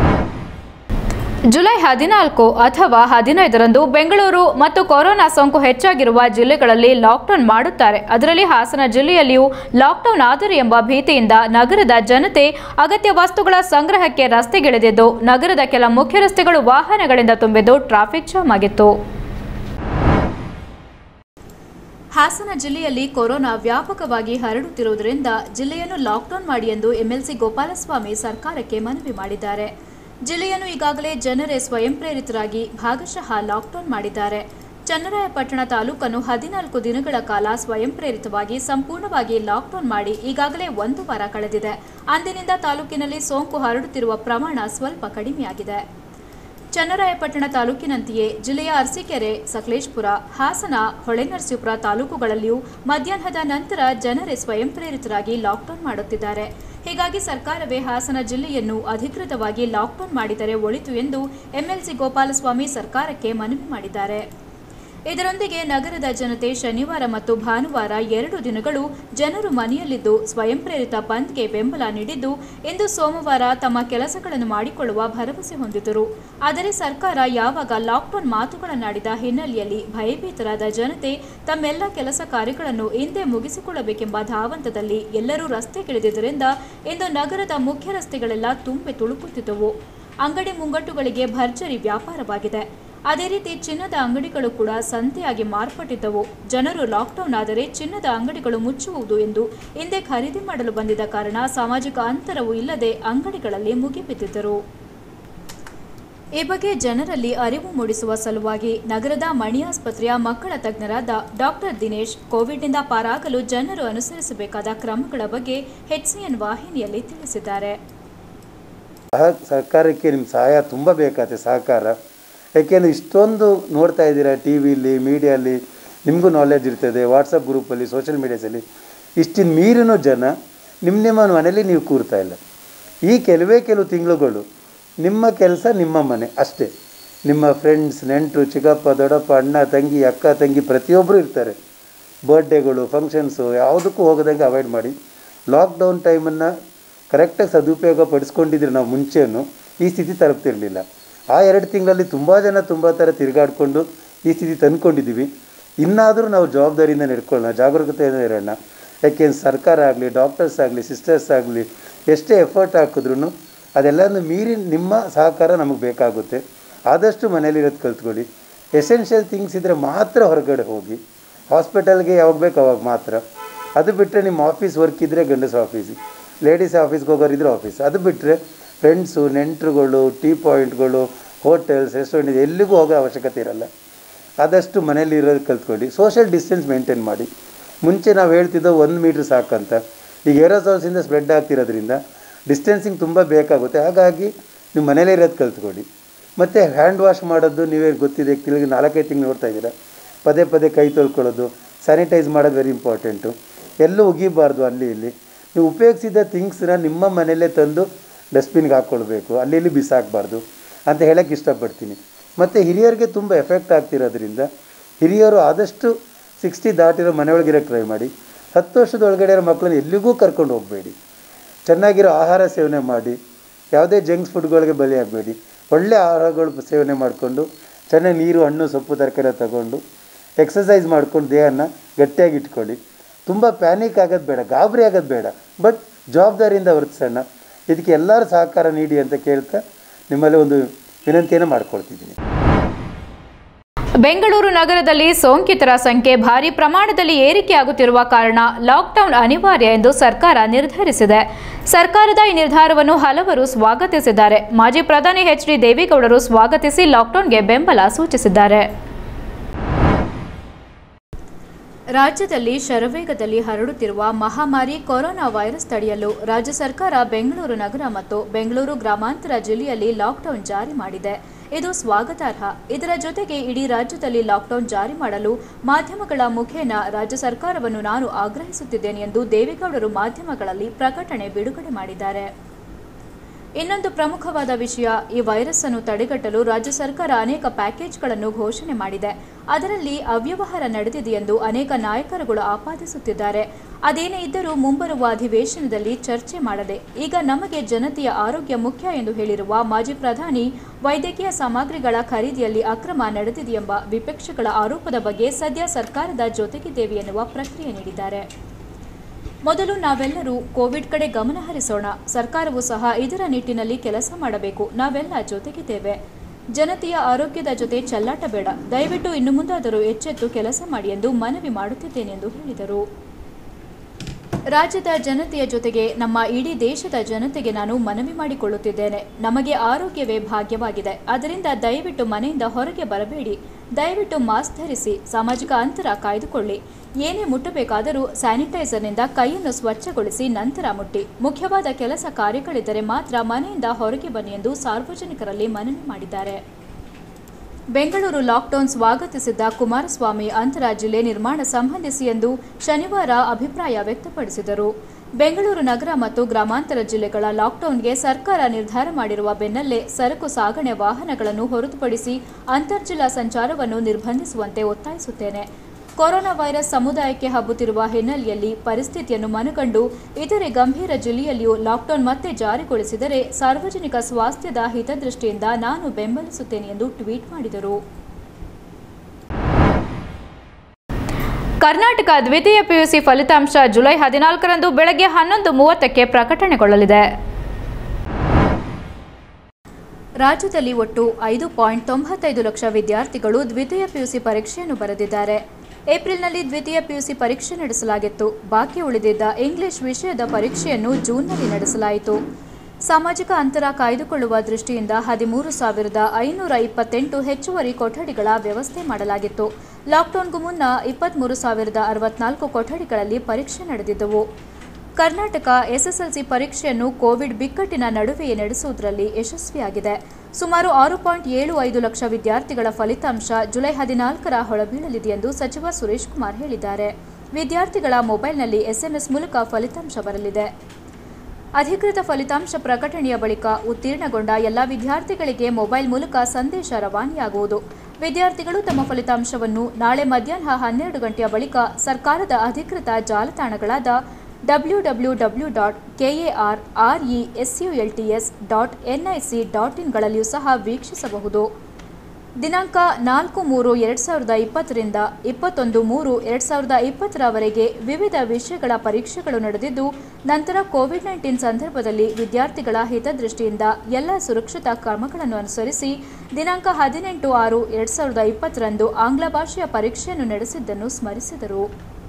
ಜುಲೈ ಹದಿನಾಲ್ಕು ಅಥವಾ ಹದಿನೈದರಂದು ಬೆಂಗಳೂರು ಮತ್ತು ಕೊರೋನಾ ಸೋಂಕು ಹೆಚ್ಚಾಗಿರುವ ಜಿಲ್ಲೆಗಳಲ್ಲಿ ಲಾಕ್ಡೌನ್ ಮಾಡುತ್ತಾರೆ ಅದರಲ್ಲಿ ಹಾಸನ ಜಿಲ್ಲೆಯಲ್ಲಿಯೂ ಲಾಕ್ಡೌನ್ ಆದರೆ ಎಂಬ ಭೀತಿಯಿಂದ ನಗರದ ಜನತೆ ಅಗತ್ಯ ವಸ್ತುಗಳ ಸಂಗ್ರಹಕ್ಕೆ ರಸ್ತೆಗಿಳಿದಿದ್ದು ನಗರದ ಕೆಲ ಮುಖ್ಯ ರಸ್ತೆಗಳು ವಾಹನಗಳಿಂದ ತುಂಬಿದ್ದು ಟ್ರಾಫಿಕ್ ಜಾಮ್ ಆಗಿತ್ತು ಹಾಸನ ಜಿಲ್ಲೆಯಲ್ಲಿ ಕೊರೋನಾ ವ್ಯಾಪಕವಾಗಿ ಹರಡುತ್ತಿರುವುದರಿಂದ ಜಿಲ್ಲೆಯನ್ನು ಲಾಕ್ಡೌನ್ ಮಾಡಿ ಎಂದು ಎಂಎಲ್ಸಿ ಗೋಪಾಲಸ್ವಾಮಿ ಸರ್ಕಾರಕ್ಕೆ ಮನವಿ ಮಾಡಿದ್ದಾರೆ ಜಿಲ್ಲೆಯನ್ನು ಈಗಾಗಲೇ ಜನರೇ ಸ್ವಯಂ ಪ್ರೇರಿತರಾಗಿ ಭಾಗಶಃ ಲಾಕ್ಡೌನ್ ಮಾಡಿದ್ದಾರೆ ಚನ್ನರಾಯಪಟ್ಟಣ ತಾಲೂಕನ್ನು ಹದಿನಾಲ್ಕು ದಿನಗಳ ಕಾಲ ಸ್ವಯಂ ಪ್ರೇರಿತವಾಗಿ ಸಂಪೂರ್ಣವಾಗಿ ಲಾಕ್ಡೌನ್ ಮಾಡಿ ಈಗಾಗಲೇ ಒಂದು ವಾರ ಕಳೆದಿದೆ ಅಂದಿನಿಂದ ತಾಲೂಕಿನಲ್ಲಿ ಸೋಂಕು ಹರಡುತ್ತಿರುವ ಪ್ರಮಾಣ ಸ್ವಲ್ಪ ಕಡಿಮೆಯಾಗಿದೆ ಚನ್ನರಾಯಪಟ್ಟಣ ತಾಲೂಕಿನಂತೆಯೇ ಜಿಲ್ಲೆಯ ಅರಸೀಕೆರೆ ಸಕಲೇಶ್ಪುರ ಹಾಸನ ಹೊಳೆನರಸೀಪುರ ತಾಲೂಕುಗಳಲ್ಲಿಯೂ ಮಧ್ಯಾಹ್ನದ ನಂತರ ಜನರೇ ಸ್ವಯಂ ಪ್ರೇರಿತರಾಗಿ ಲಾಕ್ಡೌನ್ ಮಾಡುತ್ತಿದ್ದಾರೆ ಹೀಗಾಗಿ ಸರ್ಕಾರವೇ ಹಾಸನ ಜಿಲ್ಲೆಯನ್ನು ಅಧಿಕೃತವಾಗಿ ಲಾಕ್ಡೌನ್ ಮಾಡಿದರೆ ಒಳಿತು ಎಂದು ಎಂಎಲ್ಸಿ ಗೋಪಾಲಸ್ವಾಮಿ ಸರ್ಕಾರಕ್ಕೆ ಮನವಿ ಮಾಡಿದ್ದಾರೆ ಇದರೊಂದಿಗೆ ನಗರದ ಜನತೆ ಶನಿವಾರ ಮತ್ತು ಭಾನುವಾರ ಎರಡು ದಿನಗಳು ಜನರು ಮನೆಯಲ್ಲಿದ್ದು ಸ್ವಯಂ ಪ್ರೇರಿತ ಬಂದ್ಗೆ ಬೆಂಬಲ ನೀಡಿದ್ದು ಇಂದು ಸೋಮವಾರ ತಮ್ಮ ಕೆಲಸಗಳನ್ನು ಮಾಡಿಕೊಳ್ಳುವ ಭರವಸೆ ಹೊಂದಿದ್ದರು ಆದರೆ ಸರ್ಕಾರ ಯಾವಾಗ ಲಾಕ್ಡೌನ್ ಮಾತುಗಳನ್ನಾಡಿದ ಹಿನ್ನೆಲೆಯಲ್ಲಿ ಭಯಭೀತರಾದ ಜನತೆ ತಮ್ಮೆಲ್ಲ ಕೆಲಸ ಕಾರ್ಯಗಳನ್ನು ಹಿಂದೆ ಮುಗಿಸಿಕೊಳ್ಳಬೇಕೆಂಬ ಧಾವಂತದಲ್ಲಿ ಎಲ್ಲರೂ ರಸ್ತೆಗಿಳಿದಿದ್ದರಿಂದ ಇಂದು ನಗರದ ಮುಖ್ಯ ರಸ್ತೆಗಳೆಲ್ಲ ತುಂಬಿ ತುಳುಕುತ್ತಿದ್ದವು ಅಂಗಡಿ ಮುಂಗಟ್ಟುಗಳಿಗೆ ಭರ್ಜರಿ ವ್ಯಾಪಾರವಾಗಿದೆ ಅದೇ ರೀತಿ ಚಿನ್ನದ ಅಂಗಡಿಗಳು ಕೂಡ ಸಂತೆಯಾಗಿ ಮಾರ್ಪಟ್ಟಿದ್ದವು ಜನರು ಲಾಕ್ಡೌನ್ ಆದರೆ ಚಿನ್ನದ ಅಂಗಡಿಗಳು ಮುಚ್ಚುವುದು ಎಂದು ಹಿಂದೆ ಖರೀದಿ ಮಾಡಲು ಬಂದಿದ್ದ ಕಾರಣ ಸಾಮಾಜಿಕ ಅಂತರವೂ ಇಲ್ಲದೆ ಅಂಗಡಿಗಳಲ್ಲಿ ಮುಗಿಬಿದ್ದಿದ್ದರು ಈ ಬಗ್ಗೆ ಜನರಲ್ಲಿ ಅರಿವು ಮೂಡಿಸುವ ಸಲುವಾಗಿ ನಗರದ ಮಣಿ ಆಸ್ಪತ್ರೆಯ ಮಕ್ಕಳ ತಜ್ಞರಾದ ಡಾಕ್ಟರ್ ದಿನೇಶ್ ಕೋವಿಡ್ನಿಂದ ಪಾರಾಗಲು ಜನರು ಅನುಸರಿಸಬೇಕಾದ ಕ್ರಮಗಳ ಬಗ್ಗೆ ಎನ್ ವಾಹಿನಿಯಲ್ಲಿ ತಿಳಿಸಿದ್ದಾರೆ ಸಹ ಸರ್ಕಾರಕ್ಕೆ ನಿಮ್ಮ ಸಹಾಯ ತುಂಬ ಬೇಕಾಗುತ್ತೆ ಸಹಕಾರ ಯಾಕೆಂದರೆ ಇಷ್ಟೊಂದು ನೋಡ್ತಾ ಇದ್ದೀರಾ ಟಿ ವಿಲಿ ಮೀಡಿಯಲ್ಲಿ ನಿಮಗೂ ನಾಲೆಜ್ ಇರ್ತದೆ ವಾಟ್ಸಪ್ ಗ್ರೂಪಲ್ಲಿ ಸೋಷಿಯಲ್ ಮೀಡಿಯಾಸಲ್ಲಿ ಇಷ್ಟಿನ ಮೀರಿನೂ ಜನ ನಿಮ್ಮ ನಿಮ್ಮ ಮನೇಲಿ ನೀವು ಕೂರ್ತಾ ಇಲ್ಲ ಈ ಕೆಲವೇ ಕೆಲವು ತಿಂಗಳುಗಳು ನಿಮ್ಮ ಕೆಲಸ ನಿಮ್ಮ ಮನೆ ಅಷ್ಟೇ ನಿಮ್ಮ ಫ್ರೆಂಡ್ಸ್ ನೆಂಟರು ಚಿಕ್ಕಪ್ಪ ದೊಡ್ಡಪ್ಪ ಅಣ್ಣ ತಂಗಿ ಅಕ್ಕ ತಂಗಿ ಪ್ರತಿಯೊಬ್ಬರು ಇರ್ತಾರೆ ಬರ್ಡೇಗಳು ಫಂಕ್ಷನ್ಸು ಯಾವುದಕ್ಕೂ ಹೋಗೋದಂಗೆ ಅವಾಯ್ಡ್ ಮಾಡಿ ಲಾಕ್ಡೌನ್ ಟೈಮನ್ನು ಕರೆಕ್ಟಾಗಿ ಸದುಪಯೋಗ ಪಡಿಸ್ಕೊಂಡಿದ್ರೆ ನಾವು ಮುಂಚೆನೂ ಈ ಸ್ಥಿತಿ ತಲುಪ್ತಿರಲಿಲ್ಲ ಆ ಎರಡು ತಿಂಗಳಲ್ಲಿ ತುಂಬ ಜನ ತುಂಬ ಥರ ತಿರುಗಾಡಿಕೊಂಡು ಈ ಸ್ಥಿತಿ ತಂದ್ಕೊಂಡಿದ್ದೀವಿ ಇನ್ನಾದರೂ ನಾವು ಜವಾಬ್ದಾರಿಯಿಂದ ನಡ್ಕೊಳ್ಳೋಣ ಜಾಗರೂಕತೆಯಿಂದ ಇರೋಣ ಯಾಕೆಂದ್ರೆ ಸರ್ಕಾರ ಆಗಲಿ ಡಾಕ್ಟರ್ಸ್ ಆಗಲಿ ಸಿಸ್ಟರ್ಸ್ ಆಗಲಿ ಎಷ್ಟೇ ಎಫರ್ಟ್ ಹಾಕಿದ್ರೂ ಅದೆಲ್ಲನೂ ಮೀರಿ ನಿಮ್ಮ ಸಹಕಾರ ನಮಗೆ ಬೇಕಾಗುತ್ತೆ ಆದಷ್ಟು ಮನೇಲಿರೋದು ಕಲ್ತ್ಕೊಳ್ಳಿ ಎಸೆನ್ಷಿಯಲ್ ಥಿಂಗ್ಸ್ ಇದ್ದರೆ ಮಾತ್ರ ಹೊರಗಡೆ ಹೋಗಿ ಹಾಸ್ಪಿಟಲ್ಗೆ ಯಾವಾಗ ಬೇಕು ಅವಾಗ ಮಾತ್ರ ಅದು ಬಿಟ್ಟರೆ ನಿಮ್ಮ ಆಫೀಸ್ ವರ್ಕ್ ಇದ್ದರೆ ಗಂಡಸ ಆಫೀಸ್ ಲೇಡೀಸ್ ಆಫೀಸ್ಗೆ ಹೋಗೋರಿದ್ರೆ ಆಫೀಸ್ ಅದು ಬಿಟ್ಟರೆ ಫ್ರೆಂಡ್ಸು ನೆಂಟರುಗಳು ಟೀ ಪಾಯಿಂಟ್ಗಳು ಹೋಟೆಲ್ಸ್ ರೆಸ್ಟೋರೆಂಟ್ ಎಲ್ಲಿಗೂ ಹೋಗೋ ಅವಶ್ಯಕತೆ ಇರಲ್ಲ ಆದಷ್ಟು ಮನೇಲಿ ಇರೋದು ಕಲ್ತ್ಕೊಳ್ಳಿ ಸೋಷಿಯಲ್ ಡಿಸ್ಟೆನ್ಸ್ ಮೇಂಟೈನ್ ಮಾಡಿ ಮುಂಚೆ ನಾವು ಹೇಳ್ತಿದ್ದೋ ಒಂದು ಮೀಟ್ರ್ ಸಾಕಂತ ಈಗ ಏರೋಸಾಲ್ಸಿಂದ ಸ್ಪ್ರೆಡ್ ಆಗ್ತಿರೋದ್ರಿಂದ ಡಿಸ್ಟೆನ್ಸಿಂಗ್ ತುಂಬ ಬೇಕಾಗುತ್ತೆ ಹಾಗಾಗಿ ನೀವು ಮನೇಲೇ ಇರೋದು ಕಲ್ತ್ಕೊಳ್ಳಿ ಮತ್ತು ಹ್ಯಾಂಡ್ ವಾಶ್ ಮಾಡೋದು ನೀವೇ ಗೊತ್ತಿದೆ ತಿರುಗಿ ನಾಲ್ಕೈದು ತಿಂಗಳು ನೋಡ್ತಾ ಇದ್ದೀರಾ ಪದೇ ಪದೇ ಕೈ ತೊಳ್ಕೊಳ್ಳೋದು ಸ್ಯಾನಿಟೈಸ್ ಮಾಡೋದು ವೆರಿ ಇಂಪಾರ್ಟೆಂಟು ಎಲ್ಲೂ ಉಗಿಬಾರ್ದು ಅಲ್ಲಿ ಇಲ್ಲಿ ನೀವು ಉಪಯೋಗಿಸಿದ ಥಿಂಗ್ಸ್ನ ನಿಮ್ಮ ಮನೆಯಲ್ಲೇ ತಂದು ಡಸ್ಟ್ಬಿನ್ಗೆ ಹಾಕ್ಕೊಳ್ಬೇಕು ಅಲ್ಲಿ ಇಲ್ಲಿ ಬಿಸಾಕಬಾರ್ದು ಅಂತ ಹೇಳೋಕ್ಕೆ ಇಷ್ಟಪಡ್ತೀನಿ ಮತ್ತು ಹಿರಿಯರಿಗೆ ತುಂಬ ಎಫೆಕ್ಟ್ ಆಗ್ತಿರೋದ್ರಿಂದ ಹಿರಿಯರು ಆದಷ್ಟು ಸಿಕ್ಸ್ಟಿ ದಾಟಿರೋ ಮನೆಯೊಳಗಿರೋ ಟ್ರೈ ಮಾಡಿ ಹತ್ತು ವರ್ಷದ ಒಳಗಡೆ ಇರೋ ಮಕ್ಕಳನ್ನ ಎಲ್ಲಿಗೂ ಕರ್ಕೊಂಡು ಹೋಗಬೇಡಿ ಚೆನ್ನಾಗಿರೋ ಆಹಾರ ಸೇವನೆ ಮಾಡಿ ಯಾವುದೇ ಜಂಕ್ಸ್ ಫುಡ್ಗಳಿಗೆ ಬಲಿಯಾಗಬೇಡಿ ಒಳ್ಳೆ ಆಹಾರಗಳು ಸೇವನೆ ಮಾಡಿಕೊಂಡು ಚೆನ್ನಾಗಿ ನೀರು ಹಣ್ಣು ಸೊಪ್ಪು ತರಕಾರಿ ತಗೊಂಡು ಎಕ್ಸಸೈಸ್ ಮಾಡ್ಕೊಂಡು ದೇಹನ ಗಟ್ಟಿಯಾಗಿ ಇಟ್ಕೊಳ್ಳಿ ತುಂಬ ಪ್ಯಾನಿಕ್ ಆಗೋದು ಬೇಡ ಗಾಬರಿ ಆಗೋದು ಬೇಡ ಬಟ್ ಜವಾಬ್ದಾರಿಯಿಂದ ವರ್ತಿಸೋಣ ಇದಕ್ಕೆ ಎಲ್ಲರೂ ಸಹಕಾರ ನೀಡಿ ಅಂತ ಕೇಳ್ತಾ ನಿಮ್ಮಲ್ಲಿ ಒಂದು ವಿನಂತಿಯನ್ನು ಮಾಡ್ಕೊಳ್ತಿದ್ದೀನಿ ಬೆಂಗಳೂರು ನಗರದಲ್ಲಿ ಸೋಂಕಿತರ ಸಂಖ್ಯೆ ಭಾರಿ ಪ್ರಮಾಣದಲ್ಲಿ ಏರಿಕೆಯಾಗುತ್ತಿರುವ ಕಾರಣ ಲಾಕ್ಡೌನ್ ಅನಿವಾರ್ಯ ಎಂದು ಸರ್ಕಾರ ನಿರ್ಧರಿಸಿದೆ ಸರ್ಕಾರದ ಈ ನಿರ್ಧಾರವನ್ನು ಹಲವರು ಸ್ವಾಗತಿಸಿದ್ದಾರೆ ಮಾಜಿ ಪ್ರಧಾನಿ ಎಚ್ ಡಿ ದೇವೇಗೌಡರು ಸ್ವಾಗತಿಸಿ ಲಾಕ್ಡೌನ್ಗೆ ಬೆಂಬಲ ಸೂಚಿಸಿದ್ದಾರೆ ರಾಜ್ಯದಲ್ಲಿ ಶರವೇಗದಲ್ಲಿ ಹರಡುತ್ತಿರುವ ಮಹಾಮಾರಿ ಕೊರೋನಾ ವೈರಸ್ ತಡೆಯಲು ರಾಜ್ಯ ಸರ್ಕಾರ ಬೆಂಗಳೂರು ನಗರ ಮತ್ತು ಬೆಂಗಳೂರು ಗ್ರಾಮಾಂತರ ಜಿಲ್ಲೆಯಲ್ಲಿ ಲಾಕ್ಡೌನ್ ಜಾರಿ ಮಾಡಿದೆ ಇದು ಸ್ವಾಗತಾರ್ಹ ಇದರ ಜೊತೆಗೆ ಇಡೀ ರಾಜ್ಯದಲ್ಲಿ ಲಾಕ್ಡೌನ್ ಜಾರಿ ಮಾಡಲು ಮಾಧ್ಯಮಗಳ ಮುಖೇನ ರಾಜ್ಯ ಸರ್ಕಾರವನ್ನು ನಾನು ಆಗ್ರಹಿಸುತ್ತಿದ್ದೇನೆ ಎಂದು ದೇವೇಗೌಡರು ಮಾಧ್ಯಮಗಳಲ್ಲಿ ಪ್ರಕಟಣೆ ಬಿಡುಗಡೆ ಮಾಡಿದ್ದಾರೆ ಇನ್ನೊಂದು ಪ್ರಮುಖವಾದ ವಿಷಯ ಈ ವೈರಸ್ ಅನ್ನು ತಡೆಗಟ್ಟಲು ರಾಜ್ಯ ಸರ್ಕಾರ ಅನೇಕ ಪ್ಯಾಕೇಜ್ಗಳನ್ನು ಘೋಷಣೆ ಮಾಡಿದೆ ಅದರಲ್ಲಿ ಅವ್ಯವಹಾರ ನಡೆದಿದೆ ಎಂದು ಅನೇಕ ನಾಯಕರುಗಳು ಆಪಾದಿಸುತ್ತಿದ್ದಾರೆ ಅದೇನೇ ಇದ್ದರೂ ಮುಂಬರುವ ಅಧಿವೇಶನದಲ್ಲಿ ಚರ್ಚೆ ಮಾಡದೆ ಈಗ ನಮಗೆ ಜನತೆಯ ಆರೋಗ್ಯ ಮುಖ್ಯ ಎಂದು ಹೇಳಿರುವ ಮಾಜಿ ಪ್ರಧಾನಿ ವೈದ್ಯಕೀಯ ಸಾಮಗ್ರಿಗಳ ಖರೀದಿಯಲ್ಲಿ ಅಕ್ರಮ ನಡೆದಿದೆಯೆಂಬ ವಿಪಕ್ಷಗಳ ಆರೋಪದ ಬಗ್ಗೆ ಸದ್ಯ ಸರ್ಕಾರದ ಜೊತೆಗಿದ್ದೇವೆ ಎನ್ನುವ ಪ್ರಕ್ರಿಯೆ ನೀಡಿದ್ದಾರೆ ಮೊದಲು ನಾವೆಲ್ಲರೂ ಕೋವಿಡ್ ಕಡೆ ಗಮನ ಹರಿಸೋಣ ಸರ್ಕಾರವು ಸಹ ಇದರ ನಿಟ್ಟಿನಲ್ಲಿ ಕೆಲಸ ಮಾಡಬೇಕು ನಾವೆಲ್ಲ ಜೊತೆಗಿದ್ದೇವೆ ಜನತೆಯ ಆರೋಗ್ಯದ ಜೊತೆ ಚೆಲ್ಲಾಟ ಬೇಡ ದಯವಿಟ್ಟು ಇನ್ನು ಮುಂದಾದರೂ ಎಚ್ಚೆತ್ತು ಕೆಲಸ ಮಾಡಿ ಎಂದು ಮನವಿ ಮಾಡುತ್ತಿದ್ದೇನೆ ಎಂದು ಹೇಳಿದರು ರಾಜ್ಯದ ಜನತೆಯ ಜೊತೆಗೆ ನಮ್ಮ ಇಡೀ ದೇಶದ ಜನತೆಗೆ ನಾನು ಮನವಿ ಮಾಡಿಕೊಳ್ಳುತ್ತಿದ್ದೇನೆ ನಮಗೆ ಆರೋಗ್ಯವೇ ಭಾಗ್ಯವಾಗಿದೆ ಆದ್ದರಿಂದ ದಯವಿಟ್ಟು ಮನೆಯಿಂದ ಹೊರಗೆ ಬರಬೇಡಿ ದಯವಿಟ್ಟು ಮಾಸ್ಕ್ ಧರಿಸಿ ಸಾಮಾಜಿಕ ಅಂತರ ಕಾಯ್ದುಕೊಳ್ಳಿ ಏನೇ ಮುಟ್ಟಬೇಕಾದರೂ ಸ್ಯಾನಿಟೈಸರ್ನಿಂದ ಕೈಯನ್ನು ಸ್ವಚ್ಛಗೊಳಿಸಿ ನಂತರ ಮುಟ್ಟಿ ಮುಖ್ಯವಾದ ಕೆಲಸ ಕಾರ್ಯಗಳಿದ್ದರೆ ಮಾತ್ರ ಮನೆಯಿಂದ ಹೊರಗೆ ಬನ್ನಿ ಎಂದು ಸಾರ್ವಜನಿಕರಲ್ಲಿ ಮನವಿ ಮಾಡಿದ್ದಾರೆ ಬೆಂಗಳೂರು ಲಾಕ್ಡೌನ್ ಸ್ವಾಗತಿಸಿದ್ದ ಕುಮಾರಸ್ವಾಮಿ ಅಂತರ ಜಿಲ್ಲೆ ನಿರ್ಮಾಣ ಸಂಬಂಧಿಸಿ ಎಂದು ಶನಿವಾರ ಅಭಿಪ್ರಾಯ ವ್ಯಕ್ತಪಡಿಸಿದರು ಬೆಂಗಳೂರು ನಗರ ಮತ್ತು ಗ್ರಾಮಾಂತರ ಜಿಲ್ಲೆಗಳ ಲಾಕ್ಡೌನ್ಗೆ ಸರ್ಕಾರ ನಿರ್ಧಾರ ಮಾಡಿರುವ ಬೆನ್ನಲ್ಲೇ ಸರಕು ಸಾಗಣೆ ವಾಹನಗಳನ್ನು ಹೊರತುಪಡಿಸಿ ಅಂತರ್ಜಿಲ್ಲಾ ಸಂಚಾರವನ್ನು ನಿರ್ಬಂಧಿಸುವಂತೆ ಒತ್ತಾಯಿಸುತ್ತೇನೆ ಕೊರೋನಾ ವೈರಸ್ ಸಮುದಾಯಕ್ಕೆ ಹಬ್ಬುತ್ತಿರುವ ಹಿನ್ನೆಲೆಯಲ್ಲಿ ಪರಿಸ್ಥಿತಿಯನ್ನು ಮನಗಂಡು ಇತರೆ ಗಂಭೀರ ಜಿಲ್ಲೆಯಲ್ಲಿಯೂ ಲಾಕ್ಡೌನ್ ಮತ್ತೆ ಜಾರಿಗೊಳಿಸಿದರೆ ಸಾರ್ವಜನಿಕ ಸ್ವಾಸ್ಥ್ಯದ ಹಿತದೃಷ್ಟಿಯಿಂದ ನಾನು ಬೆಂಬಲಿಸುತ್ತೇನೆ ಎಂದು ಟ್ವೀಟ್ ಮಾಡಿದರು ಕರ್ನಾಟಕ ದ್ವಿತೀಯ ಪಿಯುಸಿ ಫಲಿತಾಂಶ ಜುಲೈ ಹದಿನಾಲ್ಕರಂದು ಬೆಳಗ್ಗೆ ಹನ್ನೊಂದು ಮೂವತ್ತಕ್ಕೆ ಪ್ರಕಟಣೆಗೊಳ್ಳಲಿದೆ ರಾಜ್ಯದಲ್ಲಿ ಒಟ್ಟು ಐದು ಪಾಯಿಂಟ್ ತೊಂಬತ್ತೈದು ಲಕ್ಷ ವಿದ್ಯಾರ್ಥಿಗಳು ದ್ವಿತೀಯ ಪಿಯುಸಿ ಪರೀಕ್ಷೆಯನ್ನು ಬರೆದಿದ್ದಾರೆ ಏಪ್ರಿಲ್ನಲ್ಲಿ ದ್ವಿತೀಯ ಪಿಯುಸಿ ಪರೀಕ್ಷೆ ನಡೆಸಲಾಗಿತ್ತು ಬಾಕಿ ಉಳಿದಿದ್ದ ಇಂಗ್ಲಿಷ್ ವಿಷಯದ ಪರೀಕ್ಷೆಯನ್ನು ಜೂನ್ನಲ್ಲಿ ನಡೆಸಲಾಯಿತು ಸಾಮಾಜಿಕ ಅಂತರ ಕಾಯ್ದುಕೊಳ್ಳುವ ದೃಷ್ಟಿಯಿಂದ ಹದಿಮೂರು ಸಾವಿರದ ಐನೂರ ಇಪ್ಪತ್ತೆಂಟು ಹೆಚ್ಚುವರಿ ಕೊಠಡಿಗಳ ವ್ಯವಸ್ಥೆ ಮಾಡಲಾಗಿತ್ತು ಲಾಕ್ಡೌನ್ಗೂ ಮುನ್ನ ಇಪ್ಪತ್ತ್ಮೂರು ಸಾವಿರದ ಅರವತ್ನಾಲ್ಕು ಕೊಠಡಿಗಳಲ್ಲಿ ಪರೀಕ್ಷೆ ನಡೆದಿದ್ದವು ಕರ್ನಾಟಕ ಎಸ್ಎಸ್ಎಲ್ಸಿ ಪರೀಕ್ಷೆಯನ್ನು ಕೋವಿಡ್ ಬಿಕ್ಕಟ್ಟಿನ ನಡುವೆಯೇ ನಡೆಸುವುದರಲ್ಲಿ ಯಶಸ್ವಿಯಾಗಿದೆ ಸುಮಾರು ಆರು ಪಾಯಿಂಟ್ ಏಳು ಐದು ಲಕ್ಷ ವಿದ್ಯಾರ್ಥಿಗಳ ಫಲಿತಾಂಶ ಜುಲೈ ಹದಿನಾಲ್ಕರ ಹೊಳಬೀಳಲಿದೆ ಎಂದು ಸಚಿವ ಸುರೇಶ್ ಕುಮಾರ್ ಹೇಳಿದ್ದಾರೆ ವಿದ್ಯಾರ್ಥಿಗಳ ಮೊಬೈಲ್ನಲ್ಲಿ ಎಸ್ಎಂಎಸ್ ಮೂಲಕ ಫಲಿತಾಂಶ ಬರಲಿದೆ ಅಧಿಕೃತ ಫಲಿತಾಂಶ ಪ್ರಕಟಣೆಯ ಬಳಿಕ ಉತ್ತೀರ್ಣಗೊಂಡ ಎಲ್ಲ ವಿದ್ಯಾರ್ಥಿಗಳಿಗೆ ಮೊಬೈಲ್ ಮೂಲಕ ಸಂದೇಶ ರವಾನೆಯಾಗುವುದು ವಿದ್ಯಾರ್ಥಿಗಳು ತಮ್ಮ ಫಲಿತಾಂಶವನ್ನು ನಾಳೆ ಮಧ್ಯಾಹ್ನ ಹನ್ನೆರಡು ಗಂಟೆಯ ಬಳಿಕ ಸರ್ಕಾರದ ಅಧಿಕೃತ ಜಾಲತಾಣಗಳಾದ W W W dot KAR R E S U L T S dot NIC dot ಇನ್ಗಳಲ್ಲಿಯೂ ಸಹ ವೀಕ್ಷಿಸಬಹುದು ದಿನಾಂಕ ನಾಲ್ಕು ಮೂರು ಎರಡು ಸಾವಿರದ ಇಪ್ಪತ್ತರಿಂದ ಇಪ್ಪತ್ತೊಂದು ಮೂರು ಎರಡು ಸಾವಿರದ ಇಪ್ಪತ್ತರವರೆಗೆ ವಿವಿಧ ವಿಷಯಗಳ ಪರೀಕ್ಷೆಗಳು ನಡೆದಿದ್ದು ನಂತರ ಕೋವಿಡ್ ನೈನ್ಟೀನ್ ಸಂದರ್ಭದಲ್ಲಿ ವಿದ್ಯಾರ್ಥಿಗಳ ಹಿತದೃಷ್ಟಿಯಿಂದ ಎಲ್ಲ ಸುರಕ್ಷತಾ ಕ್ರಮಗಳನ್ನು ಅನುಸರಿಸಿ ದಿನಾಂಕ ಹದಿನೆಂಟು ಆರು ಎರಡು ಸಾವಿರದ ಇಪ್ಪತ್ತರಂದು ಆಂಗ್ಲ ಭಾಷೆಯ ಪರೀಕ್ಷೆಯನ್ನು ನಡೆಸಿದ್ದನ್ನು ಸ್ಮರಿಸಿದರು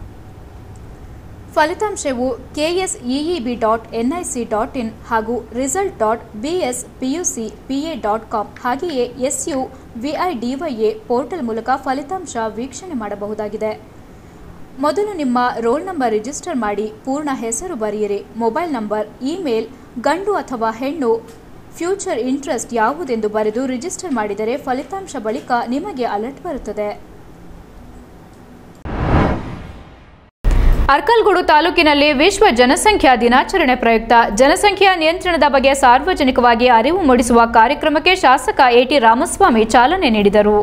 ಫಲಿತಾಂಶವು KSEEB dot NIC dot in ಹಾಗೂ result dot BS PUC PA dot com ಹಾಗೆಯೇ ಎಸ್ಯು ವಿಐಡಿವೈಎ ಪೋರ್ಟಲ್ ಮೂಲಕ ಫಲಿತಾಂಶ ವೀಕ್ಷಣೆ ಮಾಡಬಹುದಾಗಿದೆ ಮೊದಲು ನಿಮ್ಮ ರೋಲ್ ನಂಬರ್ ರಿಜಿಸ್ಟರ್ ಮಾಡಿ ಪೂರ್ಣ ಹೆಸರು ಬರೆಯಿರಿ ಮೊಬೈಲ್ ನಂಬರ್ ಇಮೇಲ್ ಗಂಡು ಅಥವಾ ಹೆಣ್ಣು ಫ್ಯೂಚರ್ ಇಂಟ್ರೆಸ್ಟ್ ಯಾವುದೆಂದು ಬರೆದು ರಿಜಿಸ್ಟರ್ ಮಾಡಿದರೆ ಫಲಿತಾಂಶ ಬಳಿಕ ನಿಮಗೆ ಅಲರ್ಟ್ ಬರುತ್ತದೆ ಅರ್ಕಲ್ಗೂಡು ತಾಲೂಕಿನಲ್ಲಿ ವಿಶ್ವ ಜನಸಂಖ್ಯಾ ದಿನಾಚರಣೆ ಪ್ರಯುಕ್ತ ಜನಸಂಖ್ಯಾ ನಿಯಂತ್ರಣದ ಬಗ್ಗೆ ಸಾರ್ವಜನಿಕವಾಗಿ ಅರಿವು ಮೂಡಿಸುವ ಕಾರ್ಯಕ್ರಮಕ್ಕೆ ಶಾಸಕ ಎಟಿ ರಾಮಸ್ವಾಮಿ ಚಾಲನೆ ನೀಡಿದರು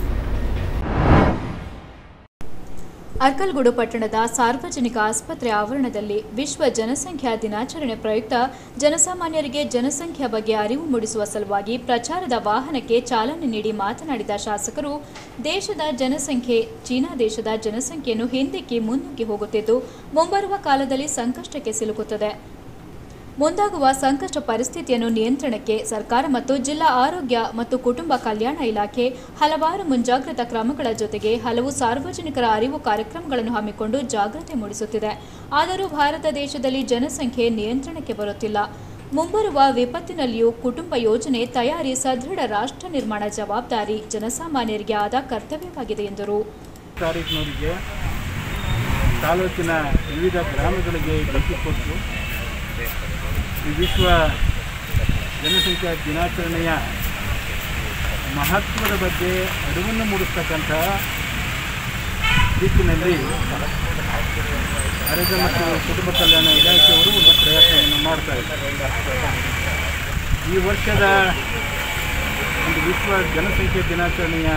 ಅರ್ಕಲ್ಗೂಡು ಪಟ್ಟಣದ ಸಾರ್ವಜನಿಕ ಆಸ್ಪತ್ರೆ ಆವರಣದಲ್ಲಿ ವಿಶ್ವ ಜನಸಂಖ್ಯಾ ದಿನಾಚರಣೆ ಪ್ರಯುಕ್ತ ಜನಸಾಮಾನ್ಯರಿಗೆ ಜನಸಂಖ್ಯಾ ಬಗ್ಗೆ ಅರಿವು ಮೂಡಿಸುವ ಸಲುವಾಗಿ ಪ್ರಚಾರದ ವಾಹನಕ್ಕೆ ಚಾಲನೆ ನೀಡಿ ಮಾತನಾಡಿದ ಶಾಸಕರು ದೇಶದ ಜನಸಂಖ್ಯೆ ಚೀನಾ ದೇಶದ ಜನಸಂಖ್ಯೆಯನ್ನು ಹಿಂದಿಕ್ಕಿ ಮುನ್ನುಗ್ಗಿ ಹೋಗುತ್ತಿದ್ದು ಮುಂಬರುವ ಕಾಲದಲ್ಲಿ ಸಂಕಷ್ಟಕ್ಕೆ ಸಿಲುಕುತ್ತದೆ ಮುಂದಾಗುವ ಸಂಕಷ್ಟ ಪರಿಸ್ಥಿತಿಯನ್ನು ನಿಯಂತ್ರಣಕ್ಕೆ ಸರ್ಕಾರ ಮತ್ತು ಜಿಲ್ಲಾ ಆರೋಗ್ಯ ಮತ್ತು ಕುಟುಂಬ ಕಲ್ಯಾಣ ಇಲಾಖೆ ಹಲವಾರು ಮುಂಜಾಗ್ರತಾ ಕ್ರಮಗಳ ಜೊತೆಗೆ ಹಲವು ಸಾರ್ವಜನಿಕರ ಅರಿವು ಕಾರ್ಯಕ್ರಮಗಳನ್ನು ಹಮ್ಮಿಕೊಂಡು ಜಾಗೃತಿ ಮೂಡಿಸುತ್ತಿದೆ ಆದರೂ ಭಾರತ ದೇಶದಲ್ಲಿ ಜನಸಂಖ್ಯೆ ನಿಯಂತ್ರಣಕ್ಕೆ ಬರುತ್ತಿಲ್ಲ ಮುಂಬರುವ ವಿಪತ್ತಿನಲ್ಲಿಯೂ ಕುಟುಂಬ ಯೋಜನೆ ತಯಾರಿ ಸದೃಢ ರಾಷ್ಟ್ರ ನಿರ್ಮಾಣ ಜವಾಬ್ದಾರಿ ಜನಸಾಮಾನ್ಯರಿಗೆ ಆದ ಕರ್ತವ್ಯವಾಗಿದೆ ಎಂದರು ತಾರೀಕಿನವರೆಗೆ ತಾಲೂಕಿನ ವಿವಿಧ ಗ್ರಾಮಗಳಿಗೆ ಭೇಟಿ ಕೊಟ್ಟು ಈ ವಿಶ್ವ ಜನಸಂಖ್ಯಾ ದಿನಾಚರಣೆಯ ಮಹತ್ವದ ಬಗ್ಗೆ ಅರಿವನ್ನು ಮೂಡಿಸ್ತಕ್ಕಂಥ ದಿಕ್ಕಿನಲ್ಲಿ ಆರೋಗ್ಯ ಮತ್ತು ಕುಟುಂಬ ಕಲ್ಯಾಣ ಇಲಾಖೆಯವರು ಒಂದು ಪ್ರಯತ್ನವನ್ನು ಮಾಡ್ತಾ ಇದ್ದಾರೆ ಈ ವರ್ಷದ ಒಂದು ವಿಶ್ವ ಜನಸಂಖ್ಯೆ ದಿನಾಚರಣೆಯ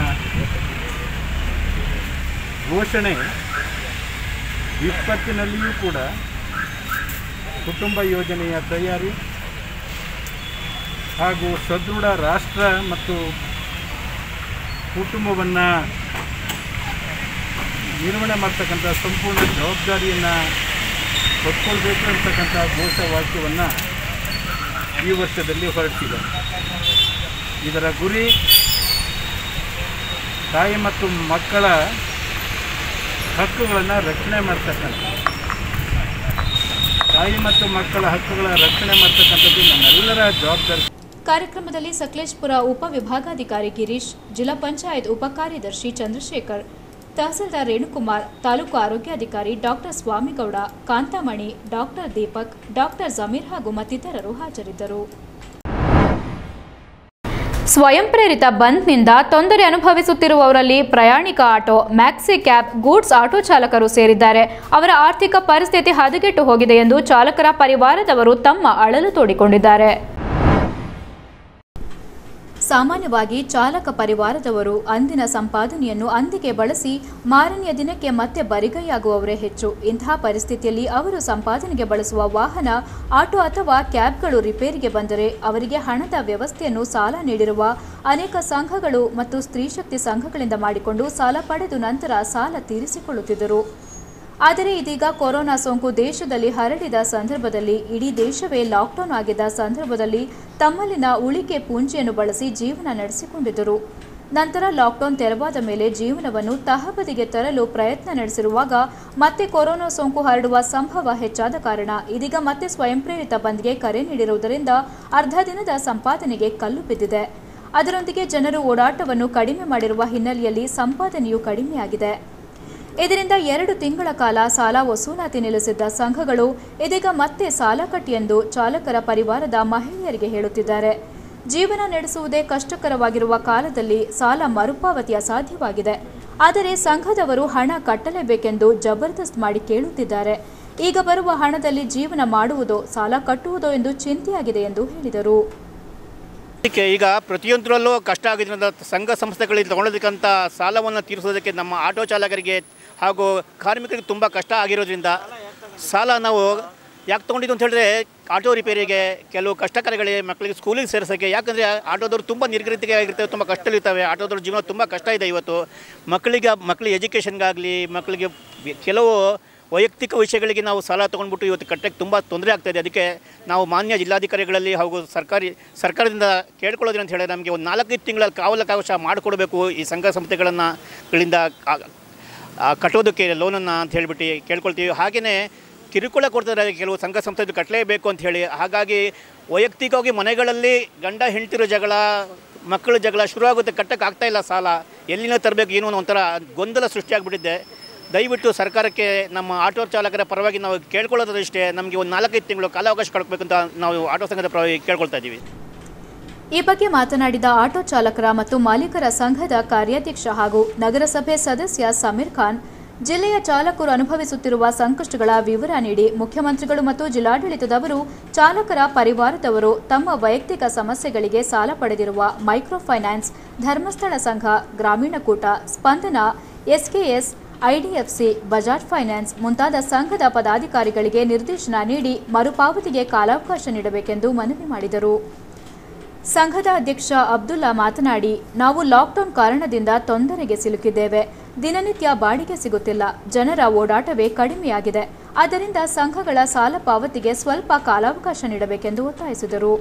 ಘೋಷಣೆ ವಿಪತ್ತಿನಲ್ಲಿಯೂ ಕೂಡ ಕುಟುಂಬ ಯೋಜನೆಯ ತಯಾರಿ ಹಾಗೂ ಸದೃಢ ರಾಷ್ಟ್ರ ಮತ್ತು ಕುಟುಂಬವನ್ನು ನಿರ್ವಹಣೆ ಮಾಡ್ತಕ್ಕಂಥ ಸಂಪೂರ್ಣ ಜವಾಬ್ದಾರಿಯನ್ನು ಹೊತ್ಕೊಳ್ಬೇಕು ಅಂತಕ್ಕಂಥ ಘೋಷವಾಕ್ಯವನ್ನು ಈ ವರ್ಷದಲ್ಲಿ ಹೊರಡಿಸಿದೆ ಇದರ ಗುರಿ ತಾಯಿ ಮತ್ತು ಮಕ್ಕಳ ಹಕ್ಕುಗಳನ್ನು ರಕ್ಷಣೆ ಮಾಡ್ತಕ್ಕಂಥ ತಾಯಿ ಮತ್ತು ಮಕ್ಕಳ ಹಕ್ಕುಗಳ ರಕ್ಷಣೆ ಮಾಡ್ತಕ್ಕಂಥದ್ದು ನಮ್ಮೆಲ್ಲರ ಜವಾಬ್ದಾರಿ ಕಾರ್ಯಕ್ರಮದಲ್ಲಿ ಸಕಲೇಶ್ಪುರ ಉಪವಿಭಾಗಾಧಿಕಾರಿ ಗಿರೀಶ್ ಜಿಲ್ಲಾ ಪಂಚಾಯತ್ ಉಪಕಾರ್ಯದರ್ಶಿ ಚಂದ್ರಶೇಖರ್ ತಹಸೀಲ್ದಾರ್ ರೇಣುಕುಮಾರ್ ತಾಲೂಕು ಆರೋಗ್ಯಾಧಿಕಾರಿ doctor Swamigowda Kanthamani doctor Deepak doctor Zameer ಹಾಗೂ ಮತ್ತಿತರರು ಹಾಜರಿದ್ದರು ಸ್ವಯಂ ಪ್ರೇರಿತ ಬಂದ್ನಿಂದ ತೊಂದರೆ ಅನುಭವಿಸುತ್ತಿರುವವರಲ್ಲಿ ಪ್ರಯಾಣಿಕ auto maxi cab goods auto ಚಾಲಕರು ಸೇರಿದ್ದಾರೆ ಅವರ ಆರ್ಥಿಕ ಪರಿಸ್ಥಿತಿ ಹದಗೆಟ್ಟು ಹೋಗಿದೆ ಎಂದು ಚಾಲಕರ ಪರಿವಾರದವರು ತಮ್ಮ ಅಳಲು ತೋಡಿಕೊಂಡಿದ್ದಾರೆ ಸಾಮಾನ್ಯವಾಗಿ ಚಾಲಕ ಪರಿವಾರದವರು ಅಂದಿನ ಸಂಪಾದನೆಯನ್ನು ಅಂದಿಗೆ ಬಳಸಿ ಮಾರನೆಯ ದಿನಕ್ಕೆ ಮತ್ತೆ ಬರಿಗೈಯಾಗುವವರೇ ಹೆಚ್ಚು ಇಂತಹ ಪರಿಸ್ಥಿತಿಯಲ್ಲಿ ಅವರು ಸಂಪಾದನೆಗೆ ಬಳಸುವ ವಾಹನ ಆಟೋ ಅಥವಾ ಕ್ಯಾಬ್ಗಳು ರಿಪೇರಿಗೆ ಬಂದರೆ ಅವರಿಗೆ ಹಣದ ವ್ಯವಸ್ಥೆಯನ್ನು ಸಾಲ ನೀಡಿರುವ ಅನೇಕ ಸಂಘಗಳು ಮತ್ತು ಸ್ತ್ರೀಶಕ್ತಿ ಸಂಘಗಳಿಂದ ಮಾಡಿಕೊಂಡು ಸಾಲ ಪಡೆದು ನಂತರ ಸಾಲ ತೀರಿಸಿಕೊಳ್ಳುತ್ತಿದ್ದರು ಆದರೆ ಇದೀಗ ಕೊರೋನಾ ಸೋಂಕು ದೇಶದಲ್ಲಿ ಹರಡಿದ ಸಂದರ್ಭದಲ್ಲಿ ಇಡೀ ದೇಶವೇ ಲಾಕ್ಡೌನ್ ಆಗಿದ್ದ ಸಂದರ್ಭದಲ್ಲಿ ತಮ್ಮಲ್ಲಿನ ಉಳಿಕೆ ಪೂಂಜಿಯನ್ನು ಬಳಸಿ ಜೀವನ ನಡೆಸಿಕೊಂಡಿದ್ದರು ನಂತರ ಲಾಕ್ಡೌನ್ ತೆರವಾದ ಮೇಲೆ ಜೀವನವನ್ನು ತಹಬದಿಗೆ ತರಲು ಪ್ರಯತ್ನ ನಡೆಸಿರುವಾಗ ಮತ್ತೆ ಕೊರೋನಾ ಸೋಂಕು ಹರಡುವ ಸಂಭವ ಹೆಚ್ಚಾದ ಕಾರಣ ಇದೀಗ ಮತ್ತೆ ಸ್ವಯಂ ಪ್ರೇರಿತ ಬಂದ್ಗೆ ಕರೆ ನೀಡಿರುವುದರಿಂದ ಅರ್ಧ ದಿನದ ಸಂಪಾದನೆಗೆ ಕಲ್ಲು ಬಿದ್ದಿದೆ ಅದರೊಂದಿಗೆ ಜನರು ಓಡಾಟವನ್ನು ಕಡಿಮೆ ಮಾಡಿರುವ ಹಿನ್ನೆಲೆಯಲ್ಲಿ ಸಂಪಾದನೆಯೂ ಕಡಿಮೆಯಾಗಿದೆ ಇದರಿಂದ ಎರಡು ತಿಂಗಳ ಕಾಲ ಸಾಲ ವಸೂಲಾತಿ ನಿಲ್ಲಿಸಿದ್ದ ಸಂಘಗಳು ಇದೀಗ ಮತ್ತೆ ಸಾಲ ಕಟ್ಟಿ ಎಂದು ಚಾಲಕರ ಪರಿವಾರದ ಮಹಿಳೆಯರಿಗೆ ಹೇಳುತ್ತಿದ್ದಾರೆ ಜೀವನ ನಡೆಸುವುದೇ ಕಷ್ಟಕರವಾಗಿರುವ ಕಾಲದಲ್ಲಿ ಸಾಲ ಮರುಪಾವತಿಯ ಸಾಧ್ಯವಾಗಿದೆ ಆದರೆ ಸಂಘದವರು ಹಣ ಕಟ್ಟಲೇಬೇಕೆಂದು ಜಬರ್ದಸ್ತ್ ಮಾಡಿ ಕೇಳುತ್ತಿದ್ದಾರೆ ಈಗ ಬರುವ ಹಣದಲ್ಲಿ ಜೀವನ ಮಾಡುವುದೋ ಸಾಲ ಕಟ್ಟುವುದೋ ಎಂದು ಚಿಂತೆಯಾಗಿದೆ ಎಂದು ಹೇಳಿದರು ಅದಕ್ಕೆ ಈಗ ಪ್ರತಿಯೊಂದರಲ್ಲೂ ಕಷ್ಟ ಆಗಿದ್ದರಿಂದ ಸಂಘ ಸಂಸ್ಥೆಗಳಿಗೆ ತಗೊಳ್ಳೋದಕ್ಕಂಥ ಸಾಲವನ್ನು ತೀರಿಸೋದಕ್ಕೆ ನಮ್ಮ ಆಟೋ ಚಾಲಕರಿಗೆ ಹಾಗೂ ಕಾರ್ಮಿಕರಿಗೆ ತುಂಬ ಕಷ್ಟ ಆಗಿರೋದ್ರಿಂದ ಸಾಲ ನಾವು ಯಾಕೆ ತೊಗೊಂಡಿದ್ದು ಅಂತ ಹೇಳಿದ್ರೆ ಆಟೋ ರಿಪೇರಿಗೆ ಕೆಲವು ಕಷ್ಟಕರಗಳಿಗೆ ಮಕ್ಕಳಿಗೆ ಸ್ಕೂಲಿಗೆ ಸೇರಿಸೋಕ್ಕೆ ಯಾಕಂದರೆ ಆಟೋದವರು ತುಂಬ ನಿರ್ಗತಿಗೆ ಆಗಿರ್ತವೆ ತುಂಬ ಕಷ್ಟದಲ್ಲಿರ್ತವೆ ಆಟೋದವ್ರ ಜೀವನ ತುಂಬ ಕಷ್ಟ ಇದೆ ಇವತ್ತು ಮಕ್ಕಳಿಗೆ ಮಕ್ಕಳಿಗೆ ಎಜುಕೇಷನ್ಗಾಗಲಿ ಮಕ್ಕಳಿಗೆ ಕೆಲವು ವೈಯಕ್ತಿಕ ವಿಷಯಗಳಿಗೆ ನಾವು ಸಾಲ ತೊಗೊಂಡ್ಬಿಟ್ಟು ಇವತ್ತು ಕಟ್ಟಕ್ಕೆ ತುಂಬ ತೊಂದರೆ ಆಗ್ತಾಯಿದೆ ಅದಕ್ಕೆ ನಾವು ಮಾನ್ಯ ಜಿಲ್ಲಾಧಿಕಾರಿಗಳಲ್ಲಿ ಹಾಗೂ ಸರ್ಕಾರಿ ಸರ್ಕಾರದಿಂದ ಕೇಳ್ಕೊಳ್ಳೋದು ಅಂತ ಹೇಳಿದ್ರೆ ನಮಗೆ ಒಂದು ನಾಲ್ಕೈದು ತಿಂಗಳ ಕಾವಲಕಾವಶ ಮಾಡಿಕೊಡ್ಬೇಕು ಈ ಸಂಘ ಸಂಸ್ಥೆಗಳನ್ನು ಗಳಿಂದ ಆ- ಆ ಕಟ್ಟೋದಕ್ಕೆ ಲೋನನ್ನು ಅಂತ ಹೇಳ್ಬಿಟ್ಟು ಕೇಳ್ಕೊಳ್ತೀವಿ ಹಾಗೆಯೇ ಕಿರುಕುಳ ಕೊಡ್ತಾರೆ ಕೆಲವು ಸಂಘ ಸಂಸ್ಥೆದು ಕಟ್ಟಲೇಬೇಕು ಅಂತ ಹೇಳಿ ಹಾಗಾಗಿ ವೈಯಕ್ತಿಕವಾಗಿ ಮನೆಗಳಲ್ಲಿ ಗಂಡ ಹೆಂಡ್ತಿರೋ ಜಗಳ ಮಕ್ಕಳ ಜಗಳ ಶುರುವಾಗುತ್ತೆ ಕಟ್ಟಕ್ಕೆ ಆಗ್ತಾ ಇಲ್ಲ ಸಾಲ ಎಲ್ಲಿಂದ ತರಬೇಕು ಏನು ಅನ್ನೋ ಒಂಥರ ಗೊಂದಲ ಸೃಷ್ಟಿಯಾಗ್ಬಿಟ್ಟಿದೆ ದಯವಿಟ್ಟು ಸರ್ಕಾರಕ್ಕೆ ನಮ್ಮ ಆಟೋ ಚಾಲಕರ ಪರವಾಗಿ ನಾವು ಕೇಳ್ಕೊಳ್ಳೋದಷ್ಟೇ ನಮಗೆ ಒಂದು ನಾಲ್ಕೈದು ತಿಂಗಳು ಕಾಲಾವಕಾಶ ಕೊಡಬೇಕು ಅಂತ ನಾವು ಆಟೋ ಸಂಘದ ಪರವಾಗಿ ಕೇಳ್ಕೊಳ್ತಾ ಇದ್ದೀವಿ ಈ ಬಗ್ಗೆ ಮಾತನಾಡಿದ ಆಟೋ ಚಾಲಕರ ಮತ್ತು ಮಾಲೀಕರ ಸಂಘದ ಕಾರ್ಯಾಧ್ಯಕ್ಷ ಹಾಗೂ ನಗರಸಭೆ ಸದಸ್ಯ ಸಮೀರ್ ಖಾನ್ ಜಿಲ್ಲೆಯ ಚಾಲಕರು ಅನುಭವಿಸುತ್ತಿರುವ ಸಂಕಷ್ಟಗಳ ವಿವರ ನೀಡಿ ಮುಖ್ಯಮಂತ್ರಿಗಳು ಮತ್ತು ಜಿಲ್ಲಾಡಳಿತದವರು ಚಾಲಕರ ಪರಿವಾರದವರು ತಮ್ಮ ವೈಯಕ್ತಿಕ ಸಮಸ್ಯೆಗಳಿಗೆ ಸಾಲ ಪಡೆದಿರುವ ಮೈಕ್ರೋ ಫೈನಾನ್ಸ್ ಧರ್ಮಸ್ಥಳ ಸಂಘ ಗ್ರಾಮೀಣ ಕೂಟ Spandana SKS IDFC Bajaj finance ಮುಂತಾದ ಸಂಘದ ಪದಾಧಿಕಾರಿಗಳಿಗೆ ನಿರ್ದೇಶನ ನೀಡಿ ಮರುಪಾವತಿಗೆ ಕಾಲಾವಕಾಶ ನೀಡಬೇಕೆಂದು ಮನವಿ ಮಾಡಿದರು ಸಂಘದ ಅಧ್ಯಕ್ಷ ಅಬ್ದುಲ್ಲಾ ಮಾತನಾಡಿ ನಾವು ಲಾಕ್ಡೌನ್ ಕಾರಣದಿಂದ ತೊಂದರೆಗೆ ಸಿಲುಕಿದ್ದೇವೆ ದಿನನಿತ್ಯ ಬಾಡಿಗೆ ಸಿಗುತ್ತಿಲ್ಲ ಜನರ ಓಡಾಟವೇ ಕಡಿಮೆಯಾಗಿದೆ ಆದ್ದರಿಂದ ಸಂಘಗಳ ಸಾಲ ಪಾವತಿಗೆ ಸ್ವಲ್ಪ ಕಾಲಾವಕಾಶ ನೀಡಬೇಕೆಂದು ಒತ್ತಾಯಿಸಿದರು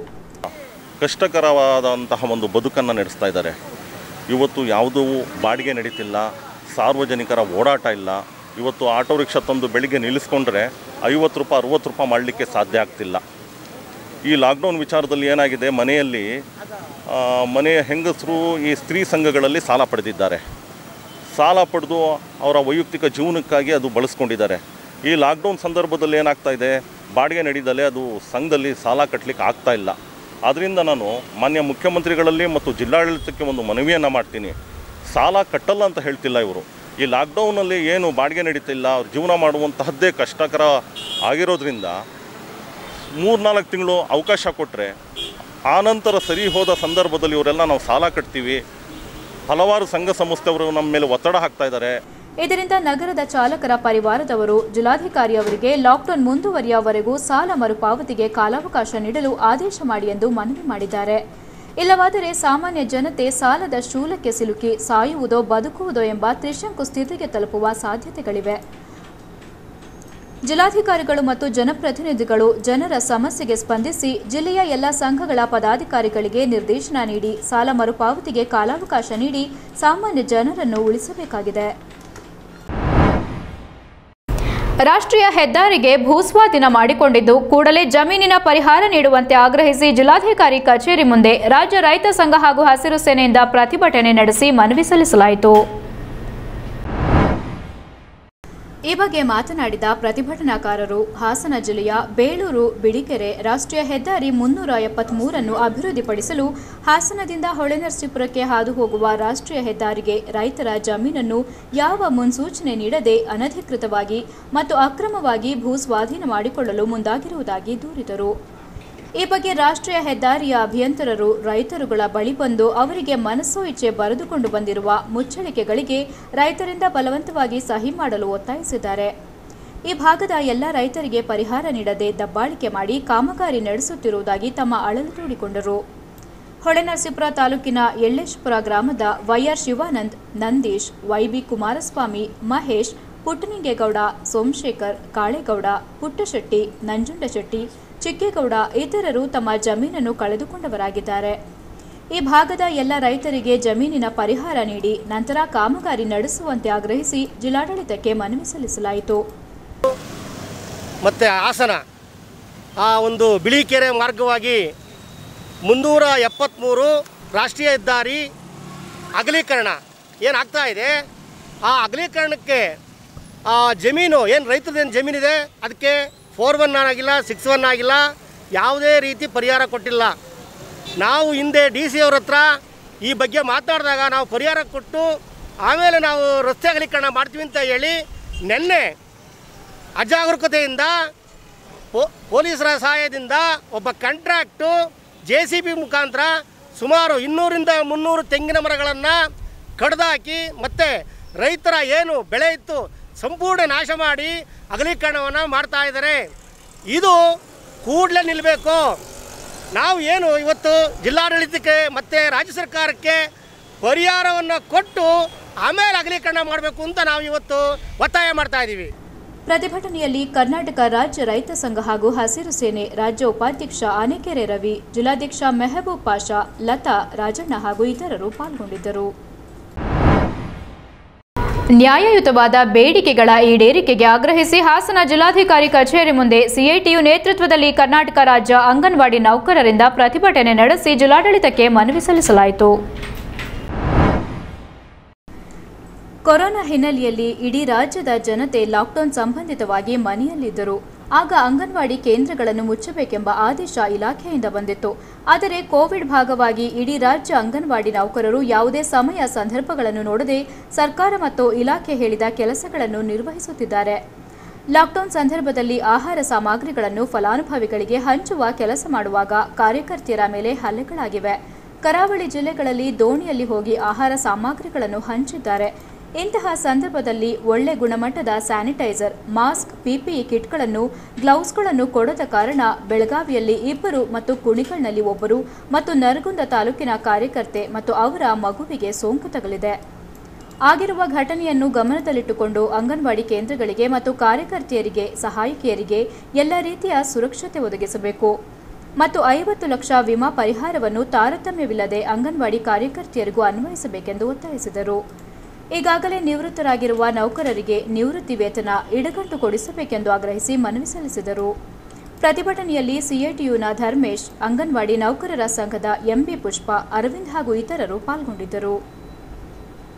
ಕಷ್ಟಕರವಾದಂತಹ ಒಂದು ಬದುಕನ್ನು ನಡೆಸ್ತಾ ಇದ್ದಾರೆ ಇವತ್ತು ಯಾವುದೂ ಬಾಡಿಗೆ ನಡೀತಿಲ್ಲ ಸಾರ್ವಜನಿಕರ ಓಡಾಟ ಇಲ್ಲ ಇವತ್ತು ಆಟೋ ರಿಕ್ಷಾ ತಂದು ಬೆಳಿಗ್ಗೆ ನಿಲ್ಲಿಸ್ಕೊಂಡ್ರೆ ಐವತ್ತು ರೂಪಾಯಿ ಅರುವತ್ತು ರೂಪಾಯಿ ಮಾಡಲಿಕ್ಕೆ ಸಾಧ್ಯ ಆಗ್ತಿಲ್ಲ ಈ ಲಾಕ್ಡೌನ್ ವಿಚಾರದಲ್ಲಿ ಏನಾಗಿದೆ ಮನೆಯಲ್ಲಿ ಆ, ಮನೆಯ ಹೆಂಗಸರು ಈ ಸ್ತ್ರೀ ಸಂಘಗಳಲ್ಲಿ ಸಾಲ ಪಡೆದಿದ್ದಾರೆ ಸಾಲ ಪಡೆದು ಅವರ ವೈಯಕ್ತಿಕ ಜೀವನಕ್ಕಾಗಿ ಅದು ಬಳಸ್ಕೊಂಡಿದ್ದಾರೆ ಈ ಲಾಕ್ಡೌನ್ ಸಂದರ್ಭದಲ್ಲಿ ಏನಾಗ್ತಾ ಇದೆ ಬಾಡಿಗೆ ನಡೀದಲ್ಲೇ ಅದು ಸಂಘದಲ್ಲಿ ಸಾಲ ಕಟ್ಟಲಿಕ್ಕೆ ಆಗ್ತಾ ಇಲ್ಲ ಆದ್ದರಿಂದ ನಾನು ಮಾನ್ಯ ಮುಖ್ಯಮಂತ್ರಿಗಳಲ್ಲಿ ಮತ್ತು ಜಿಲ್ಲಾಡಳಿತಕ್ಕೆ ಒಂದು ಮನವಿಯನ್ನು ಮಾಡ್ತೀನಿ ಸಾಲ ಕಟ್ಟಲ್ಲ ಅಂತ ಹೇಳ್ತಿಲ್ಲ ಇವರು ಈ ಲಾಕ್ಡೌನಲ್ಲಿ ಏನು ಬಾಡಿಗೆ ನಡೀತಿಲ್ಲ ಅವ್ರು ಜೀವನ ಮಾಡುವಂತಹದ್ದೇ ಕಷ್ಟಕರ ಆಗಿರೋದ್ರಿಂದ ಮೂರ್ನಾಲ್ಕು ತಿಂಗಳು ಅವಕಾಶ ಕೊಟ್ಟರೆ ಆನಂತರ ಸರಿ ಹೋದ ಸಂದರ್ಭದಲ್ಲಿ ಇವರೆಲ್ಲ ನಾವು ಸಾಲ ಕಟ್ತೀವಿ ಹಲವಾರು ಸಂಘ ಸಂಸ್ಥೆಯವರು ನಮ್ಮ ಮೇಲೆ ಒತ್ತಡ ಹಾಕ್ತಾ ಇದ್ದಾರೆ ಇದರಿಂದ ನಗರದ ಚಾಲಕರ ಪರಿವಾರದವರು ಜಿಲ್ಲಾಧಿಕಾರಿ ಅವರಿಗೆ ಲಾಕ್ಡೌನ್ ಮುಂದುವರಿಯುವವರೆಗೂ ಸಾಲ ಮರುಪಾವತಿಗೆ ಕಾಲಾವಕಾಶ ನೀಡಲು ಆದೇಶ ಮಾಡಿ ಎಂದು ಮನವಿ ಮಾಡಿದ್ದಾರೆ ಇಲ್ಲವಾದರೆ ಸಾಮಾನ್ಯ ಜನತೆ ಸಾಲದ ಶೂಲಕ್ಕೆ ಸಿಲುಕಿ ಸಾಯುವುದೋ ಬದುಕುವುದೋ ಎಂಬ ತ್ರಿಶಂಕು ಸ್ಥಿತಿಗೆ ತಲುಪುವ ಸಾಧ್ಯತೆಗಳಿವೆ ಜಿಲ್ಲಾಧಿಕಾರಿಗಳು ಮತ್ತು ಜನಪ್ರತಿನಿಧಿಗಳು ಜನರ ಸಮಸ್ಯೆಗೆ ಸ್ಪಂದಿಸಿ ಜಿಲ್ಲೆಯ ಎಲ್ಲ ಸಂಘಗಳ ಪದಾಧಿಕಾರಿಗಳಿಗೆ ನಿರ್ದೇಶನ ನೀಡಿ ಸಾಲ ಮರುಪಾವತಿಗೆ ಕಾಲಾವಕಾಶ ನೀಡಿ ಸಾಮಾನ್ಯ ಜನರನ್ನು ಉಳಿಸಬೇಕಾಗಿದೆ ರಾಷ್ಟ್ರೀಯ ಹೆದ್ದಾರಿಗೆ ಭೂಸ್ವಾಧೀನ ಮಾಡಿಕೊಂಡಿದ್ದು ಕೂಡಲೇ ಜಮೀನಿನ ಪರಿಹಾರ ನೀಡುವಂತೆ ಆಗ್ರಹಿಸಿ ಜಿಲ್ಲಾಧಿಕಾರಿ ಕಚೇರಿ ಮುಂದೆ ರಾಜ್ಯ ರೈತ ಸಂಘ ಹಾಗೂ ಹಸಿರು ಸೇನೆಯಿಂದ ಪ್ರತಿಭಟನೆ ನಡೆಸಿ ಮನವಿ ಸಲ್ಲಿಸಲಾಯಿತು ಈ ಬಗ್ಗೆ ಮಾತನಾಡಿದ ಪ್ರತಿಭಟನಾಕಾರರು ಹಾಸನ ಜಿಲ್ಲೆಯ ಬೇಳೂರು ಬಿಳಿಕೆರೆ ರಾಷ್ಟ್ರೀಯ ಹೆದ್ದಾರಿ ಮುನ್ನೂರ ಎಪ್ಪತ್ಮೂರನ್ನು ಅಭಿವೃದ್ಧಿಪಡಿಸಲು ಹಾಸನದಿಂದ ಹೊಳೆನರಸೀಪುರಕ್ಕೆ ಹಾದು ಹೋಗುವ ರಾಷ್ಟ್ರೀಯ ಹೆದ್ದಾರಿಗೆ ರೈತರ ಜಮೀನನ್ನು ಯಾವ ಮುನ್ಸೂಚನೆ ನೀಡದೆ ಅನಧಿಕೃತವಾಗಿ ಮತ್ತು ಅಕ್ರಮವಾಗಿ ಭೂ ಸ್ವಾಧೀನ ಮಾಡಿಕೊಳ್ಳಲು ಮುಂದಾಗಿರುವುದಾಗಿ ದೂರಿದರು ಈ ಬಗ್ಗೆ ರಾಷ್ಟ್ರೀಯ ಹೆದ್ದಾರಿಯ ಅಭಿಯಂತರರು ರೈತರುಗಳ ಬಳಿ ಬಂದು ಅವರಿಗೆ ಮನಸ್ಸೋ ಇಚ್ಛೆ ಬರೆದುಕೊಂಡು ಬಂದಿರುವ ಮುಚ್ಚಳಿಕೆಗಳಿಗೆ ರೈತರಿಂದ ಬಲವಂತವಾಗಿ ಸಹಿ ಮಾಡಲು ಒತ್ತಾಯಿಸಿದ್ದಾರೆ ಈ ಭಾಗದ ಎಲ್ಲ ರೈತರಿಗೆ ಪರಿಹಾರ ನೀಡದೆ ದಬ್ಬಾಳಿಕೆ ಮಾಡಿ ಕಾಮಗಾರಿ ನಡೆಸುತ್ತಿರುವುದಾಗಿ ತಮ್ಮ ಅಳಲು ತೋಡಿಕೊಂಡರು ಹೊಳೆನರಸೀಪುರ ತಾಲೂಕಿನ ಎಳ್ಳೇಶ್ಪುರ ಗ್ರಾಮದ ವೈಆರ್ ಶಿವಾನಂದ್ ನಂದೀಶ್ ವೈಬಿ ಕುಮಾರಸ್ವಾಮಿ ಮಹೇಶ್ ಪುಟ್ಟನಿಂಗೇಗೌಡ ಸೋಮಶೇಖರ್ ಕಾಳೇಗೌಡ ಪುಟ್ಟಶೆಟ್ಟಿ ನಂಜುಂಡಶೆಟ್ಟಿ ಚಿಕ್ಕೇಗೌಡ ಇತರರು ತಮ್ಮ ಜಮೀನನ್ನು ಕಳೆದುಕೊಂಡವರಾಗಿದ್ದಾರೆ ಈ ಭಾಗದ ಎಲ್ಲ ರೈತರಿಗೆ ಜಮೀನಿನ ಪರಿಹಾರ ನೀಡಿ ನಂತರ ಕಾಮಗಾರಿ ನಡೆಸುವಂತೆ ಆಗ್ರಹಿಸಿ ಜಿಲ್ಲಾಡಳಿತಕ್ಕೆ ಮನವಿ ಸಲ್ಲಿಸಲಾಯಿತು ಮತ್ತು ಹಾಸನ ಆ ಒಂದು ಬಿಳಿಕೆರೆ ಮಾರ್ಗವಾಗಿ ಮುನ್ನೂರ ಎಪ್ಪತ್ತ್ಮೂರು ರಾಷ್ಟ್ರೀಯ ಹೆದ್ದಾರಿ ಅಗಲೀಕರಣ ಏನಾಗ್ತಾ ಇದೆ ಆ ಅಗಲೀಕರಣಕ್ಕೆ ಆ ಜಮೀನು ಏನು ರೈತರದ್ದೇನು ಜಮೀನಿದೆ ಅದಕ್ಕೆ ಫೋರ್ ಒನ್ ಆಗಿಲ್ಲ ಸಿಕ್ಸ್ ಒನ್ ಆಗಿಲ್ಲ ಯಾವುದೇ ರೀತಿ ಪರಿಹಾರ ಕೊಟ್ಟಿಲ್ಲ ನಾವು ಹಿಂದೆ ಡಿ ಸಿ ಅವ್ರ ಹತ್ರ ಈ ಬಗ್ಗೆ ಮಾತಾಡಿದಾಗ ನಾವು ಪರಿಹಾರ ಕೊಟ್ಟು ಆಮೇಲೆ ನಾವು ರಸ್ತೆ ಅಗಲೀಕರಣ ಮಾಡ್ತೀವಿ ಅಂತ ಹೇಳಿ ನಿನ್ನೆ ಅಜಾಗರೂಕತೆಯಿಂದ ಪೊ ಪೊಲೀಸರ ಸಹಾಯದಿಂದ ಒಬ್ಬ ಕಾಂಟ್ರಾಕ್ಟು ಜೆ ಸಿ ಬಿ ಮುಖಾಂತರ ಸುಮಾರು ಇನ್ನೂರಿಂದ ಮುನ್ನೂರು ತೆಂಗಿನ ಮರಗಳನ್ನು ಕಡ್ದಾಕಿ ಮತ್ತು ರೈತರ ಏನು ಬೆಳೆ ಇತ್ತು ಸಂಪೂರ್ಣ ನಾಶ ಮಾಡಿ ಅಗಲೀಕರಣವನ್ನು ಮಾಡ್ತಾ ಇದ್ದಾರೆ ಇದು ಕೂಡಲೇ ನಿಲ್ಲಬೇಕು ನಾವು ಏನು ಇವತ್ತು ಜಿಲ್ಲಾಡಳಿತಕ್ಕೆ ಮತ್ತು ರಾಜ್ಯ ಸರ್ಕಾರಕ್ಕೆ ಪರಿಹಾರವನ್ನು ಕೊಟ್ಟು ಆಮೇಲೆ ಅಗಲೀಕರಣ ಮಾಡಬೇಕು ಅಂತ ನಾವು ಇವತ್ತು ಒತ್ತಾಯ ಮಾಡ್ತಾ ಇದ್ದೀವಿ ಪ್ರತಿಭಟನೆಯಲ್ಲಿ ಕರ್ನಾಟಕ ರಾಜ್ಯ ರೈತ ಸಂಘ ಹಾಗೂ ಹಸಿರು ಸೇನೆ ರಾಜ್ಯ ಉಪಾಧ್ಯಕ್ಷ ಆನೆಕೆರೆ ರವಿ ಜಿಲ್ಲಾಧ್ಯಕ್ಷ ಮೆಹಬೂಬ್ ಪಾಷಾ ಲತಾ ರಾಜಣ್ಣ ಹಾಗೂ ಇತರರು ಪಾಲ್ಗೊಂಡಿದ್ದರು ನ್ಯಾಯಯುತವಾದ ಬೇಡಿಕೆಗಳ ಈಡೇರಿಕೆಗೆ ಆಗ್ರಹಿಸಿ ಹಾಸನ ಜಿಲ್ಲಾಧಿಕಾರಿ ಕಚೇರಿ ಮುಂದೆ ಸಿಐಟಿಯು ನೇತೃತ್ವದಲ್ಲಿ ಕರ್ನಾಟಕ ರಾಜ್ಯ ಅಂಗನವಾಡಿ ನೌಕರರಿಂದ ಪ್ರತಿಭಟನೆ ನಡೆಸಿ ಜಿಲ್ಲಾಡಳಿತಕ್ಕೆ ಮನವಿ ಸಲ್ಲಿಸಲಾಯಿತು ಕೊರೋನಾ ಹಿನ್ನೆಲೆಯಲ್ಲಿ ಇಡೀ ರಾಜ್ಯದ ಜನತೆ ಲಾಕ್ಡೌನ್ ಸಂಬಂಧಿತವಾಗಿ ಮನೆಯಲ್ಲಿದ್ದರು ಆಗ ಅಂಗನವಾಡಿ ಕೇಂದ್ರಗಳನ್ನು ಮುಚ್ಚಬೇಕೆಂಬ ಆದೇಶ ಇಲಾಖೆಯಿಂದ ಬಂದಿತ್ತು ಆದರೆ ಕೋವಿಡ್ ಭಾಗವಾಗಿ ಇಡೀ ರಾಜ್ಯ ಅಂಗನವಾಡಿ ನೌಕರರು ಯಾವುದೇ ಸಮಯ ಸಂದರ್ಭಗಳನ್ನು ನೋಡದೆ ಸರ್ಕಾರ ಮತ್ತು ಇಲಾಖೆ ಹೇಳಿದ ಕೆಲಸಗಳನ್ನು ನಿರ್ವಹಿಸುತ್ತಿದ್ದಾರೆ ಲಾಕ್ಡೌನ್ ಸಂದರ್ಭದಲ್ಲಿ ಆಹಾರ ಸಾಮಗ್ರಿಗಳನ್ನು ಫಲಾನುಭವಿಗಳಿಗೆ ಹಂಚುವ ಕೆಲಸ ಮಾಡುವಾಗ ಕಾರ್ಯಕರ್ತೆಯರ ಮೇಲೆ ಹಲ್ಲೆಗಳಾಗಿವೆ ಕರಾವಳಿ ಜಿಲ್ಲೆಗಳಲ್ಲಿ ದೋಣಿಯಲ್ಲಿ ಹೋಗಿ ಆಹಾರ ಸಾಮಗ್ರಿಗಳನ್ನು ಹಂಚಿದ್ದಾರೆ ಇಂತಹ ಸಂದರ್ಭದಲ್ಲಿ ಒಳ್ಳೆ ಗುಣಮಟ್ಟದ ಸ್ಯಾನಿಟೈಸರ್ ಮಾಸ್ಕ್ ಪಿಪಿಇ ಕಿಟ್ಗಳನ್ನು ಗ್ಲೌಸ್ಗಳನ್ನು ಕೊಡದ ಕಾರಣ ಬೆಳಗಾವಿಯಲ್ಲಿ ಇಬ್ಬರು ಮತ್ತು ಕುಣಿಗಲ್ನಲ್ಲಿ ಒಬ್ಬರು ಮತ್ತು ನರಗುಂದ ತಾಲೂಕಿನ ಕಾರ್ಯಕರ್ತೆ ಮತ್ತು ಅವರ ಮಗುವಿಗೆ ಸೋಂಕು ತಗುಲಿದೆ ಆಗಿರುವ ಘಟನೆಯನ್ನು ಗಮನದಲ್ಲಿಟ್ಟುಕೊಂಡು ಅಂಗನವಾಡಿ ಕೇಂದ್ರಗಳಿಗೆ ಮತ್ತು ಕಾರ್ಯಕರ್ತೆಯರಿಗೆ ಸಹಾಯಕಿಯರಿಗೆ ಎಲ್ಲ ರೀತಿಯ ಸುರಕ್ಷತೆ ಒದಗಿಸಬೇಕು ಮತ್ತು ಐವತ್ತು ಲಕ್ಷ ವಿಮಾ ಪರಿಹಾರವನ್ನು ತಾರತಮ್ಯವಿಲ್ಲದೆ ಅಂಗನವಾಡಿ ಕಾರ್ಯಕರ್ತೆಯರಿಗೂ ಅನ್ವಯಿಸಬೇಕೆಂದು ಒತ್ತಾಯಿಸಿದರು ಈಗಾಗಲೇ ನಿವೃತ್ತರಾಗಿರುವ ನೌಕರರಿಗೆ ನಿವೃತ್ತಿ ವೇತನ ಇಡಗಂಟು ಕೊಡಿಸಬೇಕೆಂದು ಆಗ್ರಹಿಸಿ ಮನವಿ ಸಲ್ಲಿಸಿದರು ಪ್ರತಿಭಟನೆಯಲ್ಲಿ ಸಿಐಟಿಯುನ ಧರ್ಮೇಶ್ ಅಂಗನವಾಡಿ ನೌಕರರ ಸಂಘದ ಎಂಬಿ ಪುಷ್ಪ ಅರವಿಂದ್ ಹಾಗೂ ಇತರರು ಪಾಲ್ಗೊಂಡಿದ್ದರು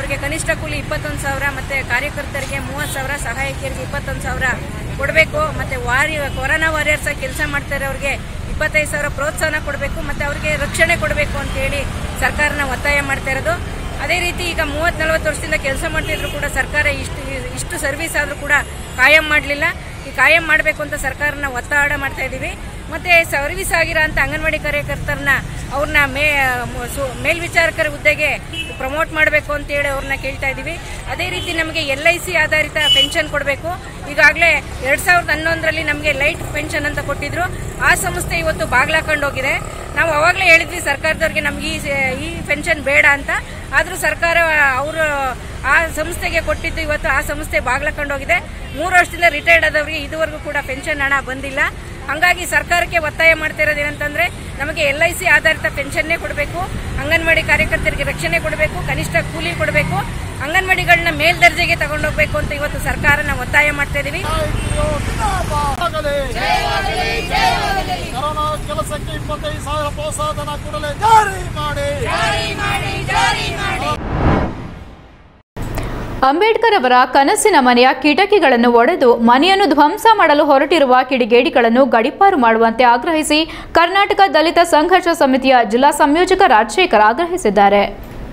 ಅವರಿಗೆ ಕನಿಷ್ಠ ಕೂಲಿ ಇಪ್ಪತ್ತೊಂದು ಸಾವಿರ ಮತ್ತು ಕಾರ್ಯಕರ್ತರಿಗೆ ಮೂವತ್ತು ಸಾವಿರ ಸಹಾಯಕಿಯರಿಗೆ ಇಪ್ಪತ್ತೊಂದು ಸಾವಿರ ಕೊಡಬೇಕು ಮತ್ತು ವಾರಿ ಕೊರೋನಾ ವಾರಿಯರ್ಸ್ ಆಗಿ ಕೆಲಸ ಮಾಡ್ತಾರೆ ಅವ್ರಿಗೆ ಇಪ್ಪತ್ತೈದು ಸಾವಿರ ಪ್ರೋತ್ಸಾಹನ ಕೊಡಬೇಕು ಮತ್ತು ಅವ್ರಿಗೆ ರಕ್ಷಣೆ ಕೊಡಬೇಕು ಅಂತೇಳಿ ಸರ್ಕಾರನ ಒತ್ತಾಯ ಮಾಡ್ತಾ ಇರೋದು ಅದೇ ರೀತಿ ಈಗ ಮೂವತ್ತು ನಲವತ್ತು ವರ್ಷದಿಂದ ಕೆಲಸ ಮಾಡ್ತಿದ್ರು ಕೂಡ ಸರ್ಕಾರ ಇಷ್ಟು ಇಷ್ಟು ಸರ್ವಿಸ್ ಆದರೂ ಕೂಡ ಕಾಯಂ ಮಾಡಲಿಲ್ಲ ಈ ಕಾಯಂ ಮಾಡಬೇಕು ಅಂತ ಸರ್ಕಾರನ ಒತ್ತಡ ಮಾಡ್ತಾ ಇದ್ದೀವಿ ಮತ್ತೆ ಸರ್ವಿಸ್ ಆಗಿರೋ ಅಂತ ಅಂಗನವಾಡಿ ಕಾರ್ಯಕರ್ತರನ್ನ ಅವ್ರನ್ನ ಮೇ ಮು- ಸು- ಮೇಲ್ವಿಚಾರಕರ ಹುದ್ದೆಗೆ ಪ್ರಮೋಟ್ ಮಾಡಬೇಕು ಅಂತೇಳಿ ಅವ್ರನ್ನ ಕೇಳ್ತಾ ಇದ್ದೀವಿ ಅದೇ ರೀತಿ ನಮಗೆ ಎಲ್ ಐ ಸಿ ಆಧಾರಿತ ಪೆನ್ಷನ್ ಕೊಡಬೇಕು ಈಗಾಗಲೇ ಎರಡ್ ಸಾವಿರದ ಹನ್ನೊಂದರಲ್ಲಿ ನಮಗೆ ಲೈಟ್ ಪೆನ್ಷನ್ ಅಂತ ಕೊಟ್ಟಿದ್ರು ಆ ಸಂಸ್ಥೆ ಇವತ್ತು ಬಾಗ್ಲಾಕೊಂಡು ಹೋಗಿದೆ ನಾವು ಅವಾಗಲೇ ಹೇಳಿದ್ವಿ ಸರ್ಕಾರದವ್ರಿಗೆ ನಮ್ಗೆ ಈ ಸ- ಈ ಪೆನ್ಷನ್ ಬೇಡ ಅಂತ ಆದರೂ ಸರ್ಕಾರ ಅವರು ಆ ಸಂಸ್ಥೆಗೆ ಕೊಟ್ಟಿದ್ದು ಇವತ್ತು ಆ ಸಂಸ್ಥೆ ಬಾಗ್ಲಾಕೊಂಡು ಹೋಗಿದೆ ಮೂರು ವರ್ಷದಿಂದ ರಿಟೈರ್ಡ್ ಆದವರಿಗೆ ಇದುವರೆಗೂ ಕೂಡ ಪೆನ್ಷನ್ ಹಣ ಬಂದಿಲ್ಲ ಹಂಗಾಗಿ ಸರ್ಕಾರಕ್ಕೆ ಒತ್ತಾಯ ಮಾಡ್ತಾ ಇರೋದು ಏನಂತಂದ್ರೆ ನಮಗೆ ಎಲ್ ಐ ಸಿ ಆಧಾರಿತ ಪೆನ್ಷನ್ನೇ ಕೊಡಬೇಕು ಅಂಗನವಾಡಿ ಕಾರ್ಯಕರ್ತರಿಗೆ ರಕ್ಷಣೆ ಕೊಡಬೇಕು ಕನಿಷ್ಠ ಕೂಲಿ ಕೊಡಬೇಕು ಅಂಗನವಾಡಿಗಳನ್ನ ಮೇಲ್ದರ್ಜೆಗೆ ತಗೊಂಡೋಗ್ಬೇಕು ಅಂತ ಇವತ್ತು ಸರ್ಕಾರನ ಒತ್ತಾಯ ಮಾಡ್ತಾ ಇದೀವಿ ಕರೋನಾ ಕೆಲಸಕ್ಕೆ ಇಪ್ಪತ್ತೈದು ಸಾವಿರ ಪ್ರೋತ್ಸಾಹಧನ ಕೂಡಲೇ ಜಾರಿ ಮಾಡಿ ಅಂಬೇಡ್ಕರ್ ಅವರ ಕನಸಿನ ಮನೆಯ ಕಿಟಕಿಗಳನ್ನು ಒಡೆದು ಮನೆಯನ್ನು ಧ್ವಂಸ ಮಾಡಲು ಹೊರಟಿರುವ ಕಿಡಿಗೇಡಿಗಳನ್ನು ಗಡಿಪಾರು ಮಾಡುವಂತೆ ಆಗ್ರಹಿಸಿ ಕರ್ನಾಟಕ ದಲಿತ ಸಂಘರ್ಷ ಸಮಿತಿಯ ಜಿಲ್ಲಾ ಸಂಯೋಜಕ ರಾಜಶೇಖರ್ ಆಗ್ರಹಿಸಿದ್ದಾರೆ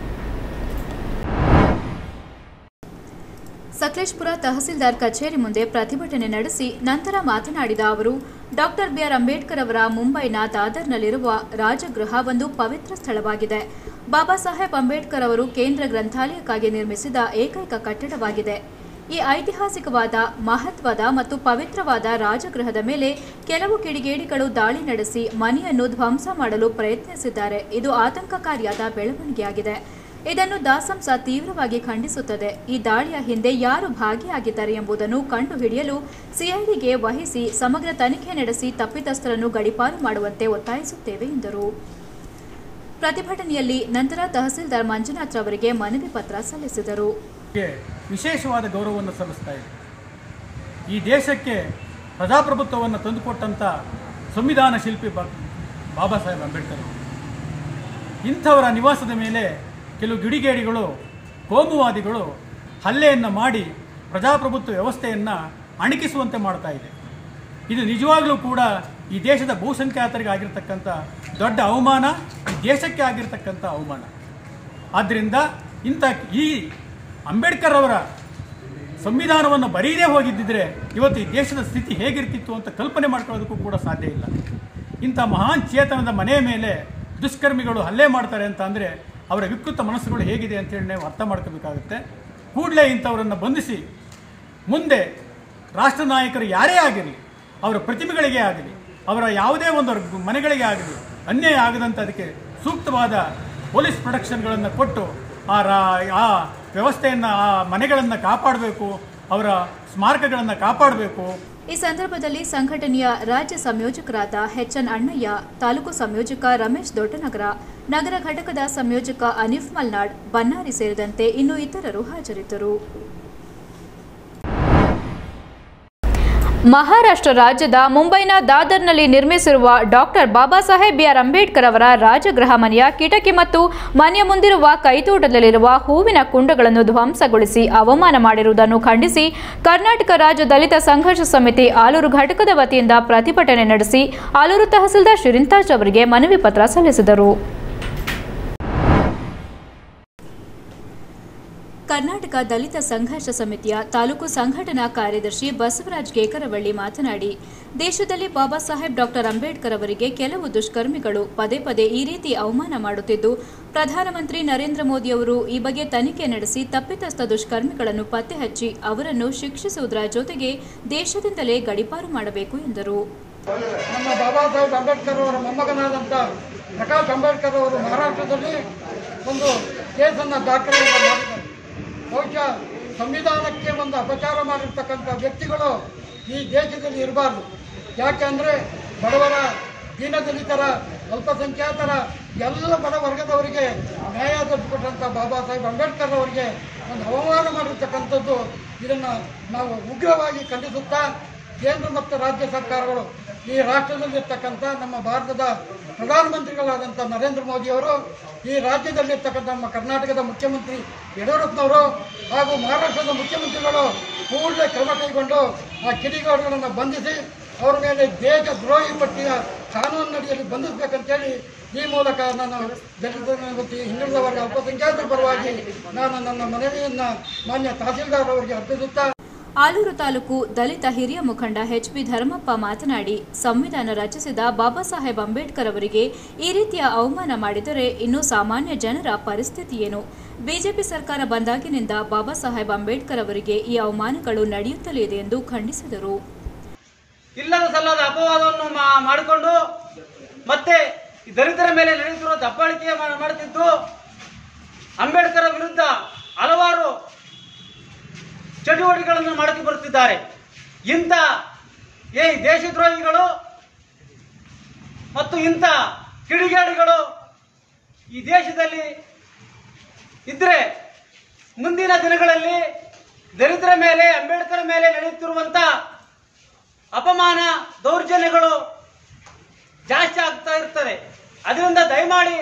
ಸಕಲೇಶ್ಪುರ ತಹಸೀಲ್ದಾರ್ ಕಚೇರಿ ಮುಂದೆ ಪ್ರತಿಭಟನೆ ನಡೆಸಿ ನಂತರ ಮಾತನಾಡಿದ ಅವರು ಡಾಕ್ಟರ್ ಬಿಆರ್ ಅಂಬೇಡ್ಕರ್ ಅವರ ಮುಂಬೈನ ದಾದರ್ನಲ್ಲಿರುವ ರಾಜಗೃಹ ಒಂದು ಪವಿತ್ರ ಸ್ಥಳವಾಗಿದೆ ಬಾಬಾ ಸಾಹೇಬ್ ಅಂಬೇಡ್ಕರ್ ಅವರು ಕೇಂದ್ರ ಗ್ರಂಥಾಲಯಕ್ಕಾಗಿ ನಿರ್ಮಿಸಿದ ಏಕೈಕ ಕಟ್ಟಡವಾಗಿದೆ ಈ ಐತಿಹಾಸಿಕವಾದ ಮಹತ್ವದ ಮತ್ತು ಪವಿತ್ರವಾದ ರಾಜಗೃಹದ ಮೇಲೆ ಕೆಲವು ಕಿಡಿಗೇಡಿಗಳು ದಾಳಿ ನಡೆಸಿ ಮನೆಯನ್ನು ಧ್ವಂಸ ಮಾಡಲು ಪ್ರಯತ್ನಿಸಿದ್ದಾರೆ ಇದು ಆತಂಕಕಾರಿಯಾದ ಬೆಳವಣಿಗೆಯಾಗಿದೆ ಇದನ್ನು ದಾಸಂಸ ತೀವ್ರವಾಗಿ ಖಂಡಿಸುತ್ತದೆ ಈ ದಾಳಿಯ ಹಿಂದೆ ಯಾರು ಭಾಗಿಯಾಗಿದ್ದಾರೆ ಎಂಬುದನ್ನು ಕಂಡುಹಿಡಿಯಲು ಸಿಐಡಿಗೆ ವಹಿಸಿ ಸಮಗ್ರ ತನಿಖೆ ನಡೆಸಿ ತಪ್ಪಿತಸ್ಥರನ್ನು ಗಡಿಪಾರು ಮಾಡುವಂತೆ ಒತ್ತಾಯಿಸುತ್ತೇವೆ ಎಂದರು ಪ್ರತಿಭಟನೆಯಲ್ಲಿ ನಂತರ ತಹಸೀಲ್ದಾರ್ ಮಂಜುನಾಥ್ ರವರಿಗೆ ಮನವಿ ಪತ್ರ ಸಲ್ಲಿಸಿದರು ಗೆ ವಿಶೇಷವಾದ ಗೌರವವನ್ನು ಸಲ್ಲಿಸ್ತಾ ಇದೆ ಈ ದೇಶಕ್ಕೆ ಪ್ರಜಾಪ್ರಭುತ್ವವನ್ನು ತಂದುಕೊಟ್ಟಂಥ ಸಂವಿಧಾನ ಶಿಲ್ಪಿ ಬಾ ಬಾಬಾ ಸಾಹೇಬ್ ಅಂಬೇಡ್ಕರ್ ಅವರು. ಇಂಥವರ ನಿವಾಸದ ಮೇಲೆ ಕೆಲವು ಗಿಡಿಗೇಡಿಗಳು ಕೋಮುವಾದಿಗಳು ಹಲ್ಲೆಯನ್ನು ಮಾಡಿ ಪ್ರಜಾಪ್ರಭುತ್ವ ವ್ಯವಸ್ಥೆಯನ್ನು ಅಣಕಿಸುವಂತೆ ಮಾಡ್ತಾ ಇದೆ ಇದು ನಿಜವಾಗ್ಲೂ ಕೂಡ ಈ ದೇಶದ ಬಹುಸಂಖ್ಯಾತರಿಗೆ ಆಗಿರ್ತಕ್ಕಂಥ ದೊಡ್ಡ ಅವಮಾನ ಈ ದೇಶಕ್ಕೆ ಆಗಿರ್ತಕ್ಕಂಥ ಅವಮಾನ ಆದ್ದರಿಂದ ಇಂಥ ಈ ಅಂಬೇಡ್ಕರ್ ಅವರ ಸಂವಿಧಾನವನ್ನು ಬರೀದೇ ಹೋಗಿದ್ದಿದ್ರೆ ಇವತ್ತು ಈ ದೇಶದ ಸ್ಥಿತಿ ಹೇಗಿರ್ತಿತ್ತು ಅಂತ ಕಲ್ಪನೆ ಮಾಡ್ಕೊಳ್ಳೋದಕ್ಕೂ ಕೂಡ ಸಾಧ್ಯ ಇಲ್ಲ ಇಂಥ ಮಹಾನ್ ಚೇತನದ ಮನೆಯ ಮೇಲೆ ದುಷ್ಕರ್ಮಿಗಳು ಹಲ್ಲೆ ಮಾಡ್ತಾರೆ ಅಂತ ಅಂದರೆ ಅವರ ವಿಕೃತ ಮನಸ್ಸುಗಳು ಹೇಗಿದೆ ಅಂತೇಳಿ ನಾವು ಅರ್ಥ ಮಾಡ್ಕೋಬೇಕಾಗುತ್ತೆ ಕೂಡಲೇ ಇಂಥವರನ್ನು ಬಂಧಿಸಿ ಮುಂದೆ ರಾಷ್ಟ್ರ ನಾಯಕರು ಯಾರೇ ಆಗಿರಲಿ ಅವರ ಪ್ರತಿಮೆಗಳಿಗೆ ಆಗಲಿ ಅವರ ಯಾವುದೇ ಒಂದು ಮನೆಗಳಿಗೆ ಆಗಲಿ ಅನ್ಯಾಯ ಆಗದಂತೆ ಅದಕ್ಕೆ ಸೂಕ್ತವಾದ ಪೊಲೀಸ್ ಪ್ರೊಟೆಕ್ಷನ್ಗಳನ್ನು ಕೊಟ್ಟು ಆ ರಾ ಆ ವ್ಯವಸ್ಥೆಯನ್ನು ಆ ಮನೆಗಳನ್ನು ಕಾಪಾಡಬೇಕು ಅವರ ಸ್ಮಾರಕಗಳನ್ನು ಕಾಪಾಡಬೇಕು ಈ ಸಂದರ್ಭದಲ್ಲಿ ಸಂಘಟನೆಯ ರಾಜ್ಯ ಸಂಯೋಜಕರಾದ ಎಚ್ಎನ್ ಅಣ್ಣಯ್ಯ ತಾಲೂಕು ಸಂಯೋಜಕ ರಮೇಶ್ ದೊಡ್ಡನಗರ ನಗರ ಘಟಕದ ಸಂಯೋಜಕ ಅನೀಫ್ ಮಲ್ನಾಡ್ ಬನ್ನಾರಿ ಸೇರಿದಂತೆ ಇನ್ನು ಇತರರು ಹಾಜರಿದ್ದರು ಮಹಾರಾಷ್ಟ್ರ ರಾಜ್ಯದ ಮುಂಬೈನ ದಾದರ್ನಲ್ಲಿ ನಿರ್ಮಿಸಿರುವ ಡಾಕ್ಟರ್ ಬಾಬಾ ಸಾಹೇಬ್ ಬಿಆರ್ ಅಂಬೇಡ್ಕರ್ ಅವರ ರಾಜಗೃಹ ಮನೆಯ ಕಿಟಕಿ ಮತ್ತು ಮನೆಯ ಮುಂದಿರುವ ಕೈತೋಟದಲ್ಲಿರುವ ಹೂವಿನ ಕುಂಡಗಳನ್ನು ಧ್ವಂಸಗೊಳಿಸಿ ಅವಮಾನ ಮಾಡಿರುವುದನ್ನು ಖಂಡಿಸಿ ಕರ್ನಾಟಕ ರಾಜ್ಯ ದಲಿತ ಸಂಘರ್ಷ ಸಮಿತಿ ಆಲೂರು ಘಟಕದ ವತಿಯಿಂದ ಪ್ರತಿಭಟನೆ ನಡೆಸಿ ಆಲೂರು ತಹಸೀಲ್ದಾರ್ ಶಿರಿಂತಾಜ್ ಅವರಿಗೆ ಮನವಿ ಪತ್ರ ಸಲ್ಲಿಸಿದರು ಕರ್ನಾಟಕ ದಲಿತ ಸಂಘರ್ಷ ಸಮಿತಿಯ ತಾಲೂಕು ಸಂಘಟನಾ ಕಾರ್ಯದರ್ಶಿ ಬಸವರಾಜ್ ಗೇಕರವಳ್ಳಿ ಮಾತನಾಡಿ ದೇಶದಲ್ಲಿ ಬಾಬಾ ಸಾಹೇಬ್ ಡಾಕ್ಟರ್ ಅಂಬೇಡ್ಕರ್ ಅವರಿಗೆ ಕೆಲವು ದುಷ್ಕರ್ಮಿಗಳು ಪದೇ ಪದೇ ಈ ರೀತಿ ಅವಮಾನ ಮಾಡುತ್ತಿದ್ದು ಪ್ರಧಾನಮಂತ್ರಿ ನರೇಂದ್ರ ಮೋದಿ ಅವರು ಈ ಬಗ್ಗೆ ತನಿಖೆ ನಡೆಸಿ ತಪ್ಪಿತಸ್ಥ ದುಷ್ಕರ್ಮಿಗಳನ್ನು ಪತ್ತೆ ಹಚ್ಚಿ ಅವರನ್ನು ಶಿಕ್ಷಿಸುವುದರ ಜೊತೆಗೆ ದೇಶದಿಂದಲೇ ಗಡಿಪಾರು ಮಾಡಬೇಕು ಎಂದರು ನಮ್ಮ ಬಾಬಾ ಸಾಹೇಬ್ ಅಂಬೇಡ್ಕರ್ ಅವರ ಮೊಮ್ಮಗನಾದಂಥ ಪ್ರಕಾಶ್ ಅಂಬೇಡ್ಕರ್ ಅವರು ಮಹಾರಾಷ್ಟ್ರದಲ್ಲಿ ಒಂದು ಕೇಸನ್ನು ದಾಖಲೆಯನ್ನು ಮಾಡಿದ್ದಾರೆ ಬಹುಶಃ ಸಂವಿಧಾನಕ್ಕೆ ಒಂದು ಅಪಚಾರ ಮಾಡಿರ್ತಕ್ಕಂಥ ವ್ಯಕ್ತಿಗಳು ಈ ದೇಶದಲ್ಲಿ ಇರಬಾರ್ದು ಯಾಕೆಂದರೆ ಬಡವರ ದೀನದಲಿತರ ಅಲ್ಪಸಂಖ್ಯಾತರ ಎಲ್ಲ ಬಡ ವರ್ಗದವರಿಗೆ ನ್ಯಾಯ ದೊರಕಿಕೊಟ್ಟಂಥ ಬಾಬಾ ಸಾಹೇಬ್ ಅಂಬೇಡ್ಕರ್ ಅವರಿಗೆ ಒಂದು ಅವಮಾನ ಮಾಡಿರ್ತಕ್ಕಂಥದ್ದು ಇದನ್ನು ನಾವು ಉಗ್ರವಾಗಿ ಖಂಡಿಸುತ್ತಾ ಕೇಂದ್ರ ಮತ್ತು ರಾಜ್ಯ ಸರ್ಕಾರಗಳು ಈ ರಾಷ್ಟ್ರದಲ್ಲಿರ್ತಕ್ಕಂಥ ನಮ್ಮ ಭಾರತದ ಪ್ರಧಾನಮಂತ್ರಿಗಳಾದಂಥ ನರೇಂದ್ರ ಮೋದಿಯವರು ಈ ರಾಜ್ಯದಲ್ಲಿರ್ತಕ್ಕಂಥ ನಮ್ಮ ಕರ್ನಾಟಕದ ಮುಖ್ಯಮಂತ್ರಿ ಯಡಿಯೂರಪ್ಪನವರು ಹಾಗೂ ಮಹಾರಾಷ್ಟ್ರದ ಮುಖ್ಯಮಂತ್ರಿಗಳು ಕೂಡಲೇ ಕ್ರಮ ಕೈಗೊಂಡು ಆ ಕಿಡಿಗೇಡಿಗಳನ್ನು ಬಂಧಿಸಿ ಅವರ ಮೇಲೆ ದೇಶ ದ್ರೋಹಿ ಪಟ್ಟಿಯ ಕಾನೂನಿನಡಿಯಲ್ಲಿ ಬಂಧಿಸಬೇಕಂತೇಳಿ ಈ ಮೂಲಕ ನಾನು ದಲಿತ ಮತ್ತು ಹಿಂದುಳಿದ ವರ್ಗ ಅಲ್ಪಸಂಖ್ಯಾತರ ಪರವಾಗಿ ನಾನು ನನ್ನ ಮನವಿಯನ್ನು ಮಾನ್ಯ ತಹಸೀಲ್ದಾರ್ ಅವರಿಗೆ ಅರ್ಪಿಸುತ್ತಾ ಆಲೂರು ತಾಲೂಕು ದಲಿತ ಹಿರಿಯ ಮುಖಂಡ ಎಚ್ ಪಿ ಧರ್ಮಪ್ಪ ಮಾತನಾಡಿ ಸಂವಿಧಾನ ರಚಿಸಿದ ಬಾಬಾ ಸಾಹೇಬ್ ಅಂಬೇಡ್ಕರ್ ಅವರಿಗೆ ಈ ರೀತಿಯ ಅವಮಾನ ಮಾಡಿದರೆ ಇನ್ನು ಸಾಮಾನ್ಯ ಜನರ ಪರಿಸ್ಥಿತಿ ಏನು ಬಿಜೆಪಿ ಸರ್ಕಾರ ಬಂದಾಗಿನಿಂದ ಬಾಬಾ ಸಾಹೇಬ್ ಅಂಬೇಡ್ಕರ್ ಅವರಿಗೆ ಈ ಅವಮಾನಗಳು ನಡೆಯುತ್ತಲೇ ಇದೆ ಎಂದು ಖಂಡಿಸಿದರು ಇಲ್ಲದ ಸಲ್ಲದ ಅಪವಾದವನ್ನು ಮಾ- ಮಾಡಿಕೊಂಡು ಮತ್ತೆ ಈ ದಲಿತರ ಮೇಲೆ ನಡೆಯುತ್ತಿರುವ ದಬ್ಬಾಳಿಕೆ ಮಾ- ಮಾಡುತ್ತಿದ್ದು ಅಂಬೇಡ್ಕರ್ ವಿರುದ್ಧ ಹಲವಾರು ಚಟುವಟಿಕೆಗಳನ್ನು ಮಾಡುತ್ತಿ ಬರುತ್ತಿದ್ದಾರೆ ಇಂಥ ಈ ದೇಶದ್ರೋಹಿಗಳು ಮತ್ತು ಇಂಥ ಕಿಡಿಗೇಡಿಗಳು ಈ ದೇಶದಲ್ಲಿ ಇದ್ರೆ ಮುಂದಿನ ದಿನಗಳಲ್ಲಿ ದಲಿತರ ಮೇಲೆ ಅಂಬೇಡ್ಕರ್ ಮೇಲೆ ನಡೆಯುತ್ತಿರುವಂಥ ಅಪಮಾನ ದೌರ್ಜನ್ಯಗಳು ಜಾಸ್ತಿ ಆಗ್ತಾ ಇರ್ತದೆ ಅದರಿಂದ ದಯಮಾಡಿ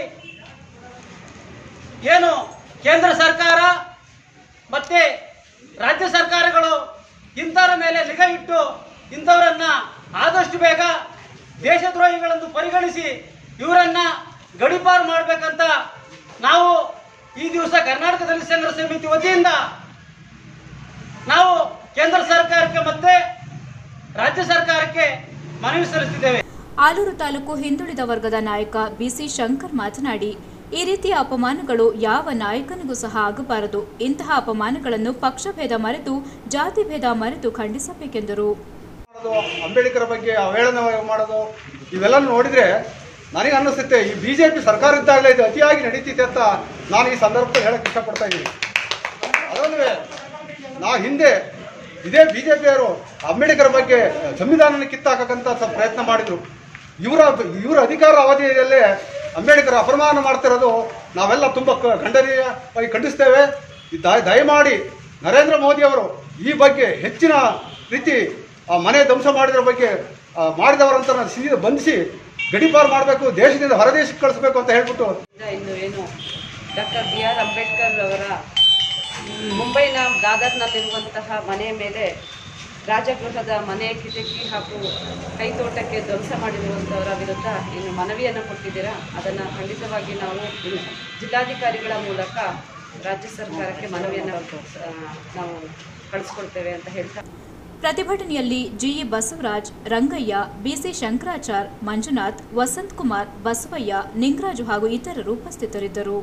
ಏನು ಕೇಂದ್ರ ಸರ್ಕಾರ ಮತ್ತೆ ರಾಜ್ಯ ಸರ್ಕಾರಗಳು ಇಂಥವರ ಮೇಲೆ ನಿಗಾ ಇಟ್ಟು ಇಂಥವರನ್ನ ಆದಷ್ಟು ಬೇಗ ದೇಶದ್ರೋಹಿಗಳೆಂದು ಪರಿಗಣಿಸಿ ಇವರನ್ನ ಗಡಿಪಾರು ಮಾಡಬೇಕಂತ ನಾವು ಈ ದಿವಸ ಕರ್ನಾಟಕ ದಲಿತ ಸಂಘರ್ಷ ಸಮಿತಿ ವತಿಯಿಂದ ನಾವು ಕೇಂದ್ರ ಸರ್ಕಾರಕ್ಕೆ ಮತ್ತೆ ರಾಜ್ಯ ಸರ್ಕಾರಕ್ಕೆ ಮನವಿ ಸಲ್ಲಿಸಿದ್ದೇವೆ ಆಲೂರು ತಾಲೂಕು ಹಿಂದುಳಿದ ವರ್ಗದ ನಾಯಕ ಬಿಸಿ ಶಂಕರ್ ಮಾತನಾಡಿ ಈ ರೀತಿಯ ಅಪಮಾನಗಳು ಯಾವ ನಾಯಕನಿಗೂ ಸಹ ಆಗಬಾರದು ಇಂತಹ ಅಪಮಾನಗಳನ್ನು ಪಕ್ಷಭೇದ ಮರೆತು ಜಾತಿ ಭೇದ ಮರೆತು ಖಂಡಿಸಬೇಕೆಂದರು ಅಂಬೇಡ್ಕರ್ ಬಗ್ಗೆ ಅವಹೇಳನ ಮಾಡೋದು ಇವೆಲ್ಲ ನೋಡಿದ್ರೆ ನನಗೆ ಅನ್ನಿಸುತ್ತೆ ಈ ಬಿ ಜೆ ಪಿ ಸರ್ಕಾರ ಇದ್ದಾಗಲೇ ಇದು ಅತಿಯಾಗಿ ನಡೀತಿದೆ ಅಂತ ನಾನು ಈ ಸಂದರ್ಭದಲ್ಲಿ ಹೇಳಕ್ಕೆ ಇಷ್ಟಪಡ್ತಾ ಇದ್ದೀನಿ ಅದಲ್ಲದೆ ನಾ ಹಿಂದೆ ಇದೇ ಬಿ ಜೆ ಪಿಯವರು ಅಂಬೇಡ್ಕರ್ ಬಗ್ಗೆ ಸಂವಿಧಾನನ ಕಿತ್ತಾಕಕ್ಕಂತ ಸ್ವಲ್ಪ ಪ್ರಯತ್ನ ಮಾಡಿದರು ಇವರ ಇವರ ಅಧಿಕಾರ ಅವಧಿಯಲ್ಲೇ ಅಂಬೇಡ್ಕರ್ ಅಪಮಾನ ಮಾಡ್ತಿರೋದು ನಾವೆಲ್ಲ ತುಂಬ ಕ- ಖಂಡನೀಯವಾಗಿ ಖಂಡಿಸ್ತೇವೆ ಈ ದಯ ದಯಮಾಡಿ ನರೇಂದ್ರ ಮೋದಿ ಅವರು ಈ ಬಗ್ಗೆ ಹೆಚ್ಚಿನ ರೀತಿ ಆ ಮನೆ ಧ್ವಂಸ ಮಾಡಿದ್ರ ಬಗ್ಗೆ ಆ, ಮಾಡಿದವರಂತ ಸೀದಾ ಬಂಧಿಸಿ ಗಡಿಪಾರು ಮಾಡಬೇಕು ದೇಶದಿಂದ ಹೊರದೇಶಕ್ಕೆ ಕಳಿಸ್ಬೇಕು ಅಂತ ಹೇಳ್ಬಿಟ್ಟು ಇನ್ನು ಏನು ಡಾಕ್ಟರ್ ಬಿ ಆರ್ ಅಂಬೇಡ್ಕರ್ ಅವರ ಮ್, ಮುಂಬೈನ ದಾದರ್ನಲ್ಲಿರುವಂತಹ ಮನೆಯ ಮೇಲೆ ರಾಜಗೃಹದ ಮನೆ ಕಿಟಕಿ ಹಾಗೂ ಕೈತೋಟಕ್ಕೆ ಧ್ವಂಸ ಮಾಡಿರುವಂಥವರ ವಿರುದ್ಧ ಇನ್ನು ಮನವಿಯನ್ನು ಕೊಟ್ಟಿದ್ದೀರಾ ಅದನ್ನು ಖಂಡಿತವಾಗಿ ನಾವು ಇನ್ನು ಜಿಲ್ಲಾಧಿಕಾರಿಗಳ ಮೂಲಕ ರಾಜ್ಯ ಸರ್ಕಾರಕ್ಕೆ ಮನವಿಯನ್ನು ಆ, ನಾವು ಕಳಿಸ್ಕೊಡ್ತೇವೆ ಅಂತ ಹೇಳ್ತಾ ಪ್ರತಿಭಟನೆಯಲ್ಲಿ ಜಿಇ ಬಸವರಾಜ್ ರಂಗಯ್ಯ ಬಿಸಿ ಶಂಕರಾಚಾರ್ ಮಂಜುನಾಥ್ ವಸಂತ್ ಕುಮಾರ್ ಬಸವಯ್ಯ ನಿಂಗರಾಜು ಹಾಗೂ ಇತರರು ಉಪಸ್ಥಿತರಿದ್ದರು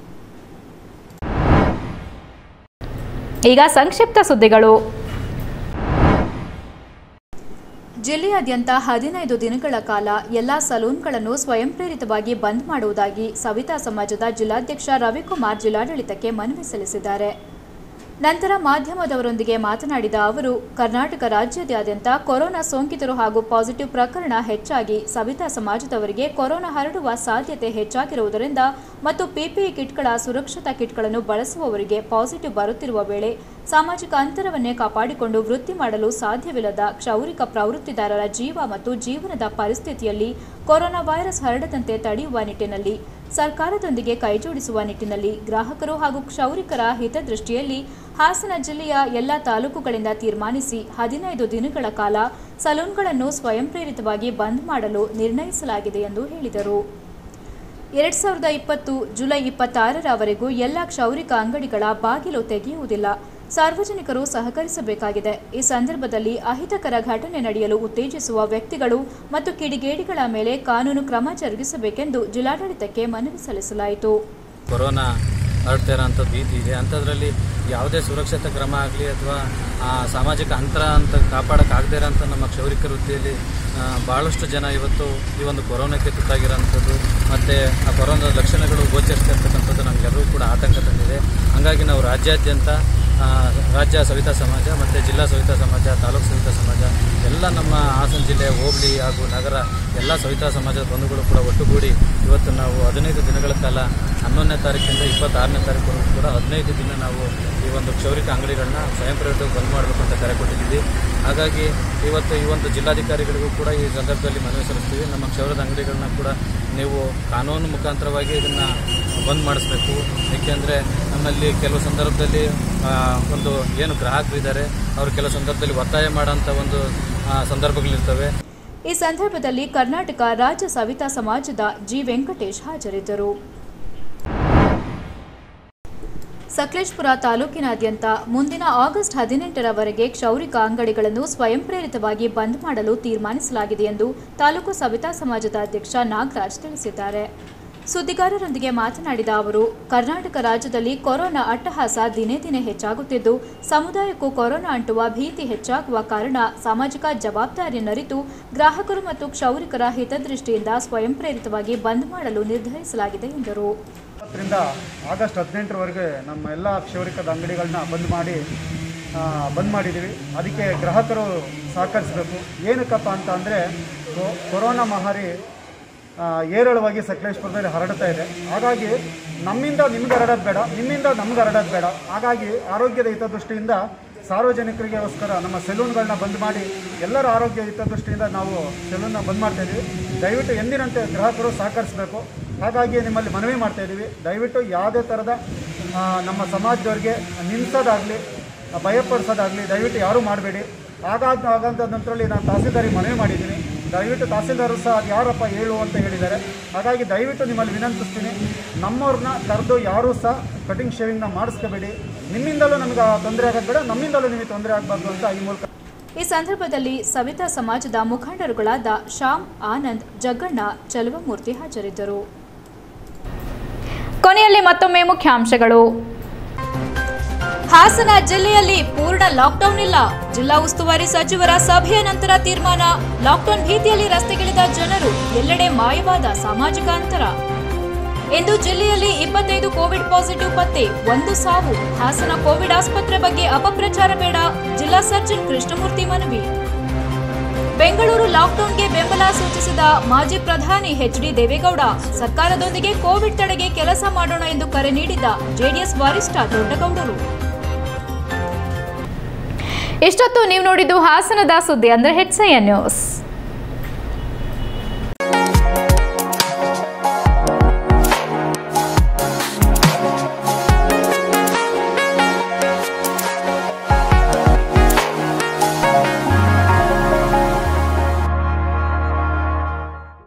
ಈಗ ಸಂಕ್ಷಿಪ್ತ ಸುದ್ದಿಗಳು ಜಿಲ್ಲೆಯಾದ್ಯಂತ ಹದಿನೈದು ದಿನಗಳ ಕಾಲ ಎಲ್ಲಾ ಸಲೂನ್ಗಳನ್ನು ಸ್ವಯಂ ಪ್ರೇರಿತವಾಗಿ ಬಂದ್ ಮಾಡುವುದಾಗಿ ಸವಿತಾ ಸಮಾಜದ ಜಿಲ್ಲಾಧ್ಯಕ್ಷ ರವಿಕುಮಾರ್ ಜಿಲ್ಲಾಡಳಿತಕ್ಕೆ ಮನವಿ ಸಲ್ಲಿಸಿದ್ದಾರೆ ನಂತರ ಮಾಧ್ಯಮದವರೊಂದಿಗೆ ಮಾತನಾಡಿದ ಅವರು ಕರ್ನಾಟಕ ರಾಜ್ಯಾದ್ಯಂತ ಕೊರೋನಾ ಸೋಂಕಿತರು ಹಾಗೂ ಪಾಸಿಟಿವ್ ಪ್ರಕರಣ ಹೆಚ್ಚಾಗಿ ಸವಿತಾ ಸಮಾಜದವರಿಗೆ ಕೊರೋನಾ ಹರಡುವ ಸಾಧ್ಯತೆ ಹೆಚ್ಚಾಗಿರುವುದರಿಂದ ಮತ್ತು ಪಿಪಿಇ ಕಿಟ್ಗಳ ಸುರಕ್ಷತಾ ಕಿಟ್ಗಳನ್ನು ಬಳಸುವವರಿಗೆ ಪಾಸಿಟಿವ್ ಬರುತ್ತಿರುವ ವೇಳೆ ಸಾಮಾಜಿಕ ಅಂತರವನ್ನೇ ಕಾಪಾಡಿಕೊಂಡು ವೃತ್ತಿ ಮಾಡಲು ಸಾಧ್ಯವಿಲ್ಲದ ಕ್ಷೌರಿಕ ಪ್ರವೃತ್ತಿದಾರರ ಜೀವ ಮತ್ತು ಜೀವನದ ಪರಿಸ್ಥಿತಿಯಲ್ಲಿ ಕೊರೋನಾ ವೈರಸ್ ಹರಡದಂತೆ ತಡೆಯುವ ನಿಟ್ಟಿನಲ್ಲಿ ಸರ್ಕಾರದೊಂದಿಗೆ ಕೈಜೋಡಿಸುವ ನಿಟ್ಟಿನಲ್ಲಿ ಗ್ರಾಹಕರು ಹಾಗೂ ಕ್ಷೌರಿಕರ ಹಿತದೃಷ್ಟಿಯಲ್ಲಿ ಹಾಸನ ಜಿಲ್ಲೆಯ ಎಲ್ಲ ತಾಲೂಕುಗಳಿಂದ ತೀರ್ಮಾನಿಸಿ ಹದಿನೈದು ದಿನಗಳ ಕಾಲ ಸಲೂನ್ಗಳನ್ನು ಸ್ವಯಂ ಪ್ರೇರಿತವಾಗಿ ಬಂದ್ ಮಾಡಲು ನಿರ್ಣಯಿಸಲಾಗಿದೆ ಎಂದು ಹೇಳಿದರು ಎರಡ್ ಸಾವಿರದ ಇಪ್ಪತ್ತು ಜುಲೈ ಇಪ್ಪತ್ತಾರರವರೆಗೂ ಎಲ್ಲ ಕ್ಷೌರಿಕ ಅಂಗಡಿಗಳ ಬಾಗಿಲು ತೆಗೆಯುವುದಿಲ್ಲ ಸಾರ್ವಜನಿಕರು ಸಹಕರಿಸಬೇಕಾಗಿದೆ ಈ ಸಂದರ್ಭದಲ್ಲಿ ಅಹಿತಕರ ಘಟನೆ ನಡೆಯಲು ಉತ್ತೇಜಿಸುವ ವ್ಯಕ್ತಿಗಳು ಮತ್ತು ಕಿಡಿಗೇಡಿಗಳ ಮೇಲೆ ಕಾನೂನು ಕ್ರಮ ಜರುಗಿಸಬೇಕೆಂದು ಜಿಲ್ಲಾಡಳಿತಕ್ಕೆ ಮನವಿ ಸಲ್ಲಿಸಲಾಯಿತು ಕೊರೋನಾ ಹರಡ್ತಾ ಇರೋಂಥ ಭೀತಿ ಇದೆ ಅಂಥದ್ರಲ್ಲಿ ಯಾವುದೇ ಸುರಕ್ಷತಾ ಕ್ರಮ ಆಗಲಿ ಅಥವಾ ಸಾಮಾಜಿಕ ಅಂತರ ಅಂತ ಕಾಪಾಡೋಕ್ಕಾಗದೇ ಇರೋಂಥ ನಮ್ಮ ಕ್ಷೌರಿಕ ವೃತ್ತಿಯಲ್ಲಿ ಆ, ಭಾಳಷ್ಟು ಜನ ಇವತ್ತು ಈ ಒಂದು ಕೊರೋನಾಕ್ಕೆ ತುತ್ತಾಗಿರೋಂಥದ್ದು ಮತ್ತು ಆ ಕೊರೋನಾ ಲಕ್ಷಣಗಳು ಗೋಚರಿಸ್ತಾ ಇರ್ತಕ್ಕಂಥದ್ದು ನಮಗೆಲ್ಲರೂ ಕೂಡ ಆತಂಕ ತಂದಿದೆ ಹಾಗಾಗಿ ನಾವು ರಾಜ್ಯಾದ್ಯಂತ ಆ, ರಾಜ್ಯ ಸವಿತಾ ಸಮಾಜ ಮತ್ತು ಜಿಲ್ಲಾ ಸವಿತಾ ಸಮಾಜ ತಾಲೂಕು ಸವಿತಾ ಸಮಾಜ ಎಲ್ಲ ನಮ್ಮ ಹಾಸನ ಜಿಲ್ಲೆ ಹೋಬಳಿ ಹಾಗೂ ನಗರ ಎಲ್ಲ ಸವಿತಾ ಸಮಾಜದ ಬಂಧುಗಳು ಕೂಡ ಒಟ್ಟುಗೂಡಿ ಇವತ್ತು ನಾವು ಹದಿನೈದು ದಿನಗಳ ಕಾಲ ಹನ್ನೊಂದನೇ ತಾರೀಕಿಂದ ಇಪ್ಪತ್ತಾರನೇ ತಾರೀಕು ಕೂಡ ಹದಿನೈದು ದಿನ ನಾವು ಈ ಒಂದು ಕ್ಷೌರಿಕ ಅಂಗಡಿಗಳನ್ನ ಸ್ವಯಂ ಪ್ರೇರಿತ ಬಂದ್ ಮಾಡಬೇಕು ಅಂತ ಕರೆ ಕೊಟ್ಟಿದ್ದೀವಿ ಹಾಗಾಗಿ ಇವತ್ತು ಈ ಒಂದು ಜಿಲ್ಲಾಧಿಕಾರಿಗಳಿಗೂ ಕೂಡ ಈ ಸಂದರ್ಭದಲ್ಲಿ ಮನವಿ ಸಲ್ಲಿಸ್ತೀವಿ ನಮ್ಮ ಕ್ಷೌರದ ಅಂಗಡಿಗಳನ್ನ ಕೂಡ ನೀವು ಕಾನೂನು ಮುಖಾಂತರವಾಗಿ ಇದನ್ನು ಬಂದ್ ಮಾಡಿಸ್ಬೇಕು ಏಕೆಂದರೆ ನಮ್ಮಲ್ಲಿ ಕೆಲವು ಸಂದರ್ಭದಲ್ಲಿ ಆ, ಒಂದು ಏನು ಗ್ರಾಹಕರಿದ್ದಾರೆ ಅವರು ಕೆಲವು ಸಂದರ್ಭದಲ್ಲಿ ಒತ್ತಾಯ ಮಾಡೋಂಥ ಒಂದು ಆ, ಸಂದರ್ಭಗಳಿರ್ತವೆ ಈ ಸಂದರ್ಭದಲ್ಲಿ ಕರ್ನಾಟಕ ರಾಜ್ಯ ಸವಿತಾ ಸಮಾಜದ ಜಿ ವೆಂಕಟೇಶ್ ಹಾಜರಿದ್ದರು ಸಕಲೇಶ್ಪುರ ತಾಲೂಕಿನಾದ್ಯಂತ ಮುಂದಿನ ಆಗಸ್ಟ್ ಹದಿನೆಂಟರವರೆಗೆ ಕ್ಷೌರಿಕ ಅಂಗಡಿಗಳನ್ನು ಸ್ವಯಂ ಪ್ರೇರಿತವಾಗಿ ಬಂದ್ ಮಾಡಲು ತೀರ್ಮಾನಿಸಲಾಗಿದೆ ಎಂದು ತಾಲೂಕು ಸವಿತಾ ಸಮಾಜದ ಅಧ್ಯಕ್ಷ ನಾಗರಾಜ್ ತಿಳಿಸಿದ್ದಾರೆ ಸುದ್ದಿಗಾರರೊಂದಿಗೆ ಮಾತನಾಡಿದ ಅವರು ಕರ್ನಾಟಕ ರಾಜ್ಯದಲ್ಲಿ ಕೊರೋನಾ ಅಟ್ಟಹಾಸ ದಿನೇ ದಿನೇ ಹೆಚ್ಚಾಗುತ್ತಿದ್ದು ಸಮುದಾಯಕ್ಕೂ ಕೊರೋನಾ ಅಂಟುವ ಭೀತಿ ಹೆಚ್ಚಾಗುವ ಕಾರಣ ಸಾಮಾಜಿಕ ಜವಾಬ್ದಾರಿಯನ್ನರಿತು ಗ್ರಾಹಕರು ಮತ್ತು ಕ್ಷೌರಿಕರ ಹಿತದೃಷ್ಟಿಯಿಂದ ಸ್ವಯಂ ಪ್ರೇರಿತವಾಗಿ ಬಂದ್ ಮಾಡಲು ನಿರ್ಧರಿಸಲಾಗಿದೆ ಎಂದರು ಇವತ್ತರಿಂದ ಆಗಸ್ಟ್ ಹದಿನೆಂಟರವರೆಗೆ ನಮ್ಮ ಎಲ್ಲ ಕ್ಷೌರಿಕದ ಅಂಗಡಿಗಳನ್ನ ಬಂದ್ ಮಾಡಿ ಆ, ಬಂದ್ ಮಾಡಿದ್ದೀವಿ ಅದಕ್ಕೆ ಗ್ರಾಹಕರು ಸಹಕರಿಸಬೇಕು ಏನಕ್ಕಪ್ಪ ಅಂತ ಅಂದರೆ ಕೊರೋನಾ ಮಹಾರಿ ಆ, ಏರಳವಾಗಿ ಸಕಲೇಶ್ಪುರದಲ್ಲಿ ಹರಡ್ತಾ ಇದೆ ಹಾಗಾಗಿ ನಮ್ಮಿಂದ ನಿಮ್ಗೆ ಹರಡೋದು ಬೇಡ ನಿಮ್ಮಿಂದ ನಮ್ಗೆ ಹರಡೋದು ಬೇಡ ಹಾಗಾಗಿ ಆರೋಗ್ಯದ ಹಿತದೃಷ್ಟಿಯಿಂದ ಸಾರ್ವಜನಿಕರಿಗೋಸ್ಕರ ನಮ್ಮ ಸೆಲೂನ್ಗಳನ್ನ ಬಂದ್ ಮಾಡಿ ಎಲ್ಲರ ಆರೋಗ್ಯ ಹಿತದೃಷ್ಟಿಯಿಂದ ನಾವು ಸೆಲೂನ್ನ ಬಂದ್ ಮಾಡ್ತಾ ಇದ್ದೀವಿ ದಯವಿಟ್ಟು ಎಂದಿನಂತೆ ಗ್ರಾಹಕರು ಸಹಕರಿಸಬೇಕು ಹಾಗಾಗಿ ನಿಮ್ಮಲ್ಲಿ ಮನವಿ ಮಾಡ್ತಾ ಇದ್ದೀವಿ ದಯವಿಟ್ಟು ಯಾವುದೇ ಥರದ ಆ, ನಮ್ಮ ಸಮಾಜದವ್ರಿಗೆ ನಿಲ್ಲಿಸೋದಾಗಲಿ ಭಯಪಡಿಸೋದಾಗಲಿ ದಯವಿಟ್ಟು ಯಾರೂ ಮಾಡಬೇಡಿ ಹಾಗಾದ ಹಾಗಂತ ನಂತರದಲ್ಲಿ ನಾನು ತಹಸೀಲ್ದಾರಿಗೆ ಮನವಿ ಮಾಡಿದ್ದೀನಿ ದಯವಿಟ್ಟು ತಹಸೀಲ್ದಾರರು ಸಹ ಅದು ಯಾರಪ್ಪ ಹೇಳು ಅಂತ ಹೇಳಿದ್ದಾರೆ ಹಾಗಾಗಿ ದಯವಿಟ್ಟು ನಿಮ್ಮಲ್ಲಿ ವಿನಂತಿಸ್ತೀನಿ ನಮ್ಮವ್ರನ್ನ ಕರೆದು ಯಾರೂ ಸಹ ಕಟಿಂಗ್ ಶೇವಿಂಗ್ನ ಮಾಡಿಸ್ಕೋಬೇಡಿ ನಿಮ್ಮಿಂದಲೂ ನಮಗೆ ತೊಂದರೆ ಆಗೋದು ಬೇಡ ನಮ್ಮಿಂದಲೂ ನಿಮಗೆ ತೊಂದರೆ ಆಗಬಾರ್ದು ಅಂತ ಈ ಮೂಲಕ ಈ ಸಂದರ್ಭದಲ್ಲಿ ಸವಿತಾ ಸಮಾಜದ ಮುಖಂಡರುಗಳಾದ ಶ್ಯಾಮ್ ಆನಂದ್ ಜಗ್ಗಣ್ಣ ಚಲುವಮೂರ್ತಿ ಹಾಜರಿದ್ದರು ಕೊನೆಯಲ್ಲಿ ಮತ್ತೊಮ್ಮೆ ಮುಖ್ಯಾಂಶಗಳು ಹಾಸನ ಜಿಲ್ಲೆಯಲ್ಲಿ ಪೂರ್ಣ ಲಾಕ್ಡೌನ್ ಇಲ್ಲ ಜಿಲ್ಲಾ ಉಸ್ತುವಾರಿ ಸಚಿವರ ಸಭೆಯ ನಂತರ ತೀರ್ಮಾನ ಲಾಕ್ಡೌನ್ ಭೀತಿಯಲ್ಲಿ ರಸ್ತೆಗಿಳಿದ ಜನರು ಎಲ್ಲೆಡೆ ಮಾಯವಾದ ಸಾಮಾಜಿಕ ಅಂತರ ಇಂದು ಜಿಲ್ಲೆಯಲ್ಲಿ ಇಪ್ಪತ್ತೈದು ಕೋವಿಡ್ ಪಾಸಿಟಿವ್ ಪತ್ತೆ ಒಂದು ಸಾವು ಹಾಸನ ಕೋವಿಡ್ ಆಸ್ಪತ್ರೆ ಬಗ್ಗೆ ಅಪಪ್ರಚಾರ ಬೇಡ ಜಿಲ್ಲಾ ಸರ್ಜನ್ ಕೃಷ್ಣಮೂರ್ತಿ ಮನವಿ ಬೆಂಗಳೂರು ಲಾಕ್ಡೌನ್ಗೆ ಬೆಂಬಲ ಸೂಚಿಸಿದ ಮಾಜಿ ಪ್ರಧಾನಿ ಎಚ್ ಡಿ ದೇವೇಗೌಡ ಸರ್ಕಾರದೊಂದಿಗೆ ಕೋವಿಡ್ ತಡೆಗೆ ಕೆಲಸ ಮಾಡೋಣ ಎಂದು ಕರೆ ನೀಡಿದ್ದ ಜೆಡಿಎಸ್ ವರಿಷ್ಠ ದೊಡ್ಡಗೌಡರು ಇಷ್ಟೊತ್ತು ನೀವು ನೋಡಿದ್ದು ಹಾಸನದ ಸುದ್ದಿ ಅಂದ್ರೆ ಹೆಚ್ಐಎನ್ ನ್ಯೂಸ್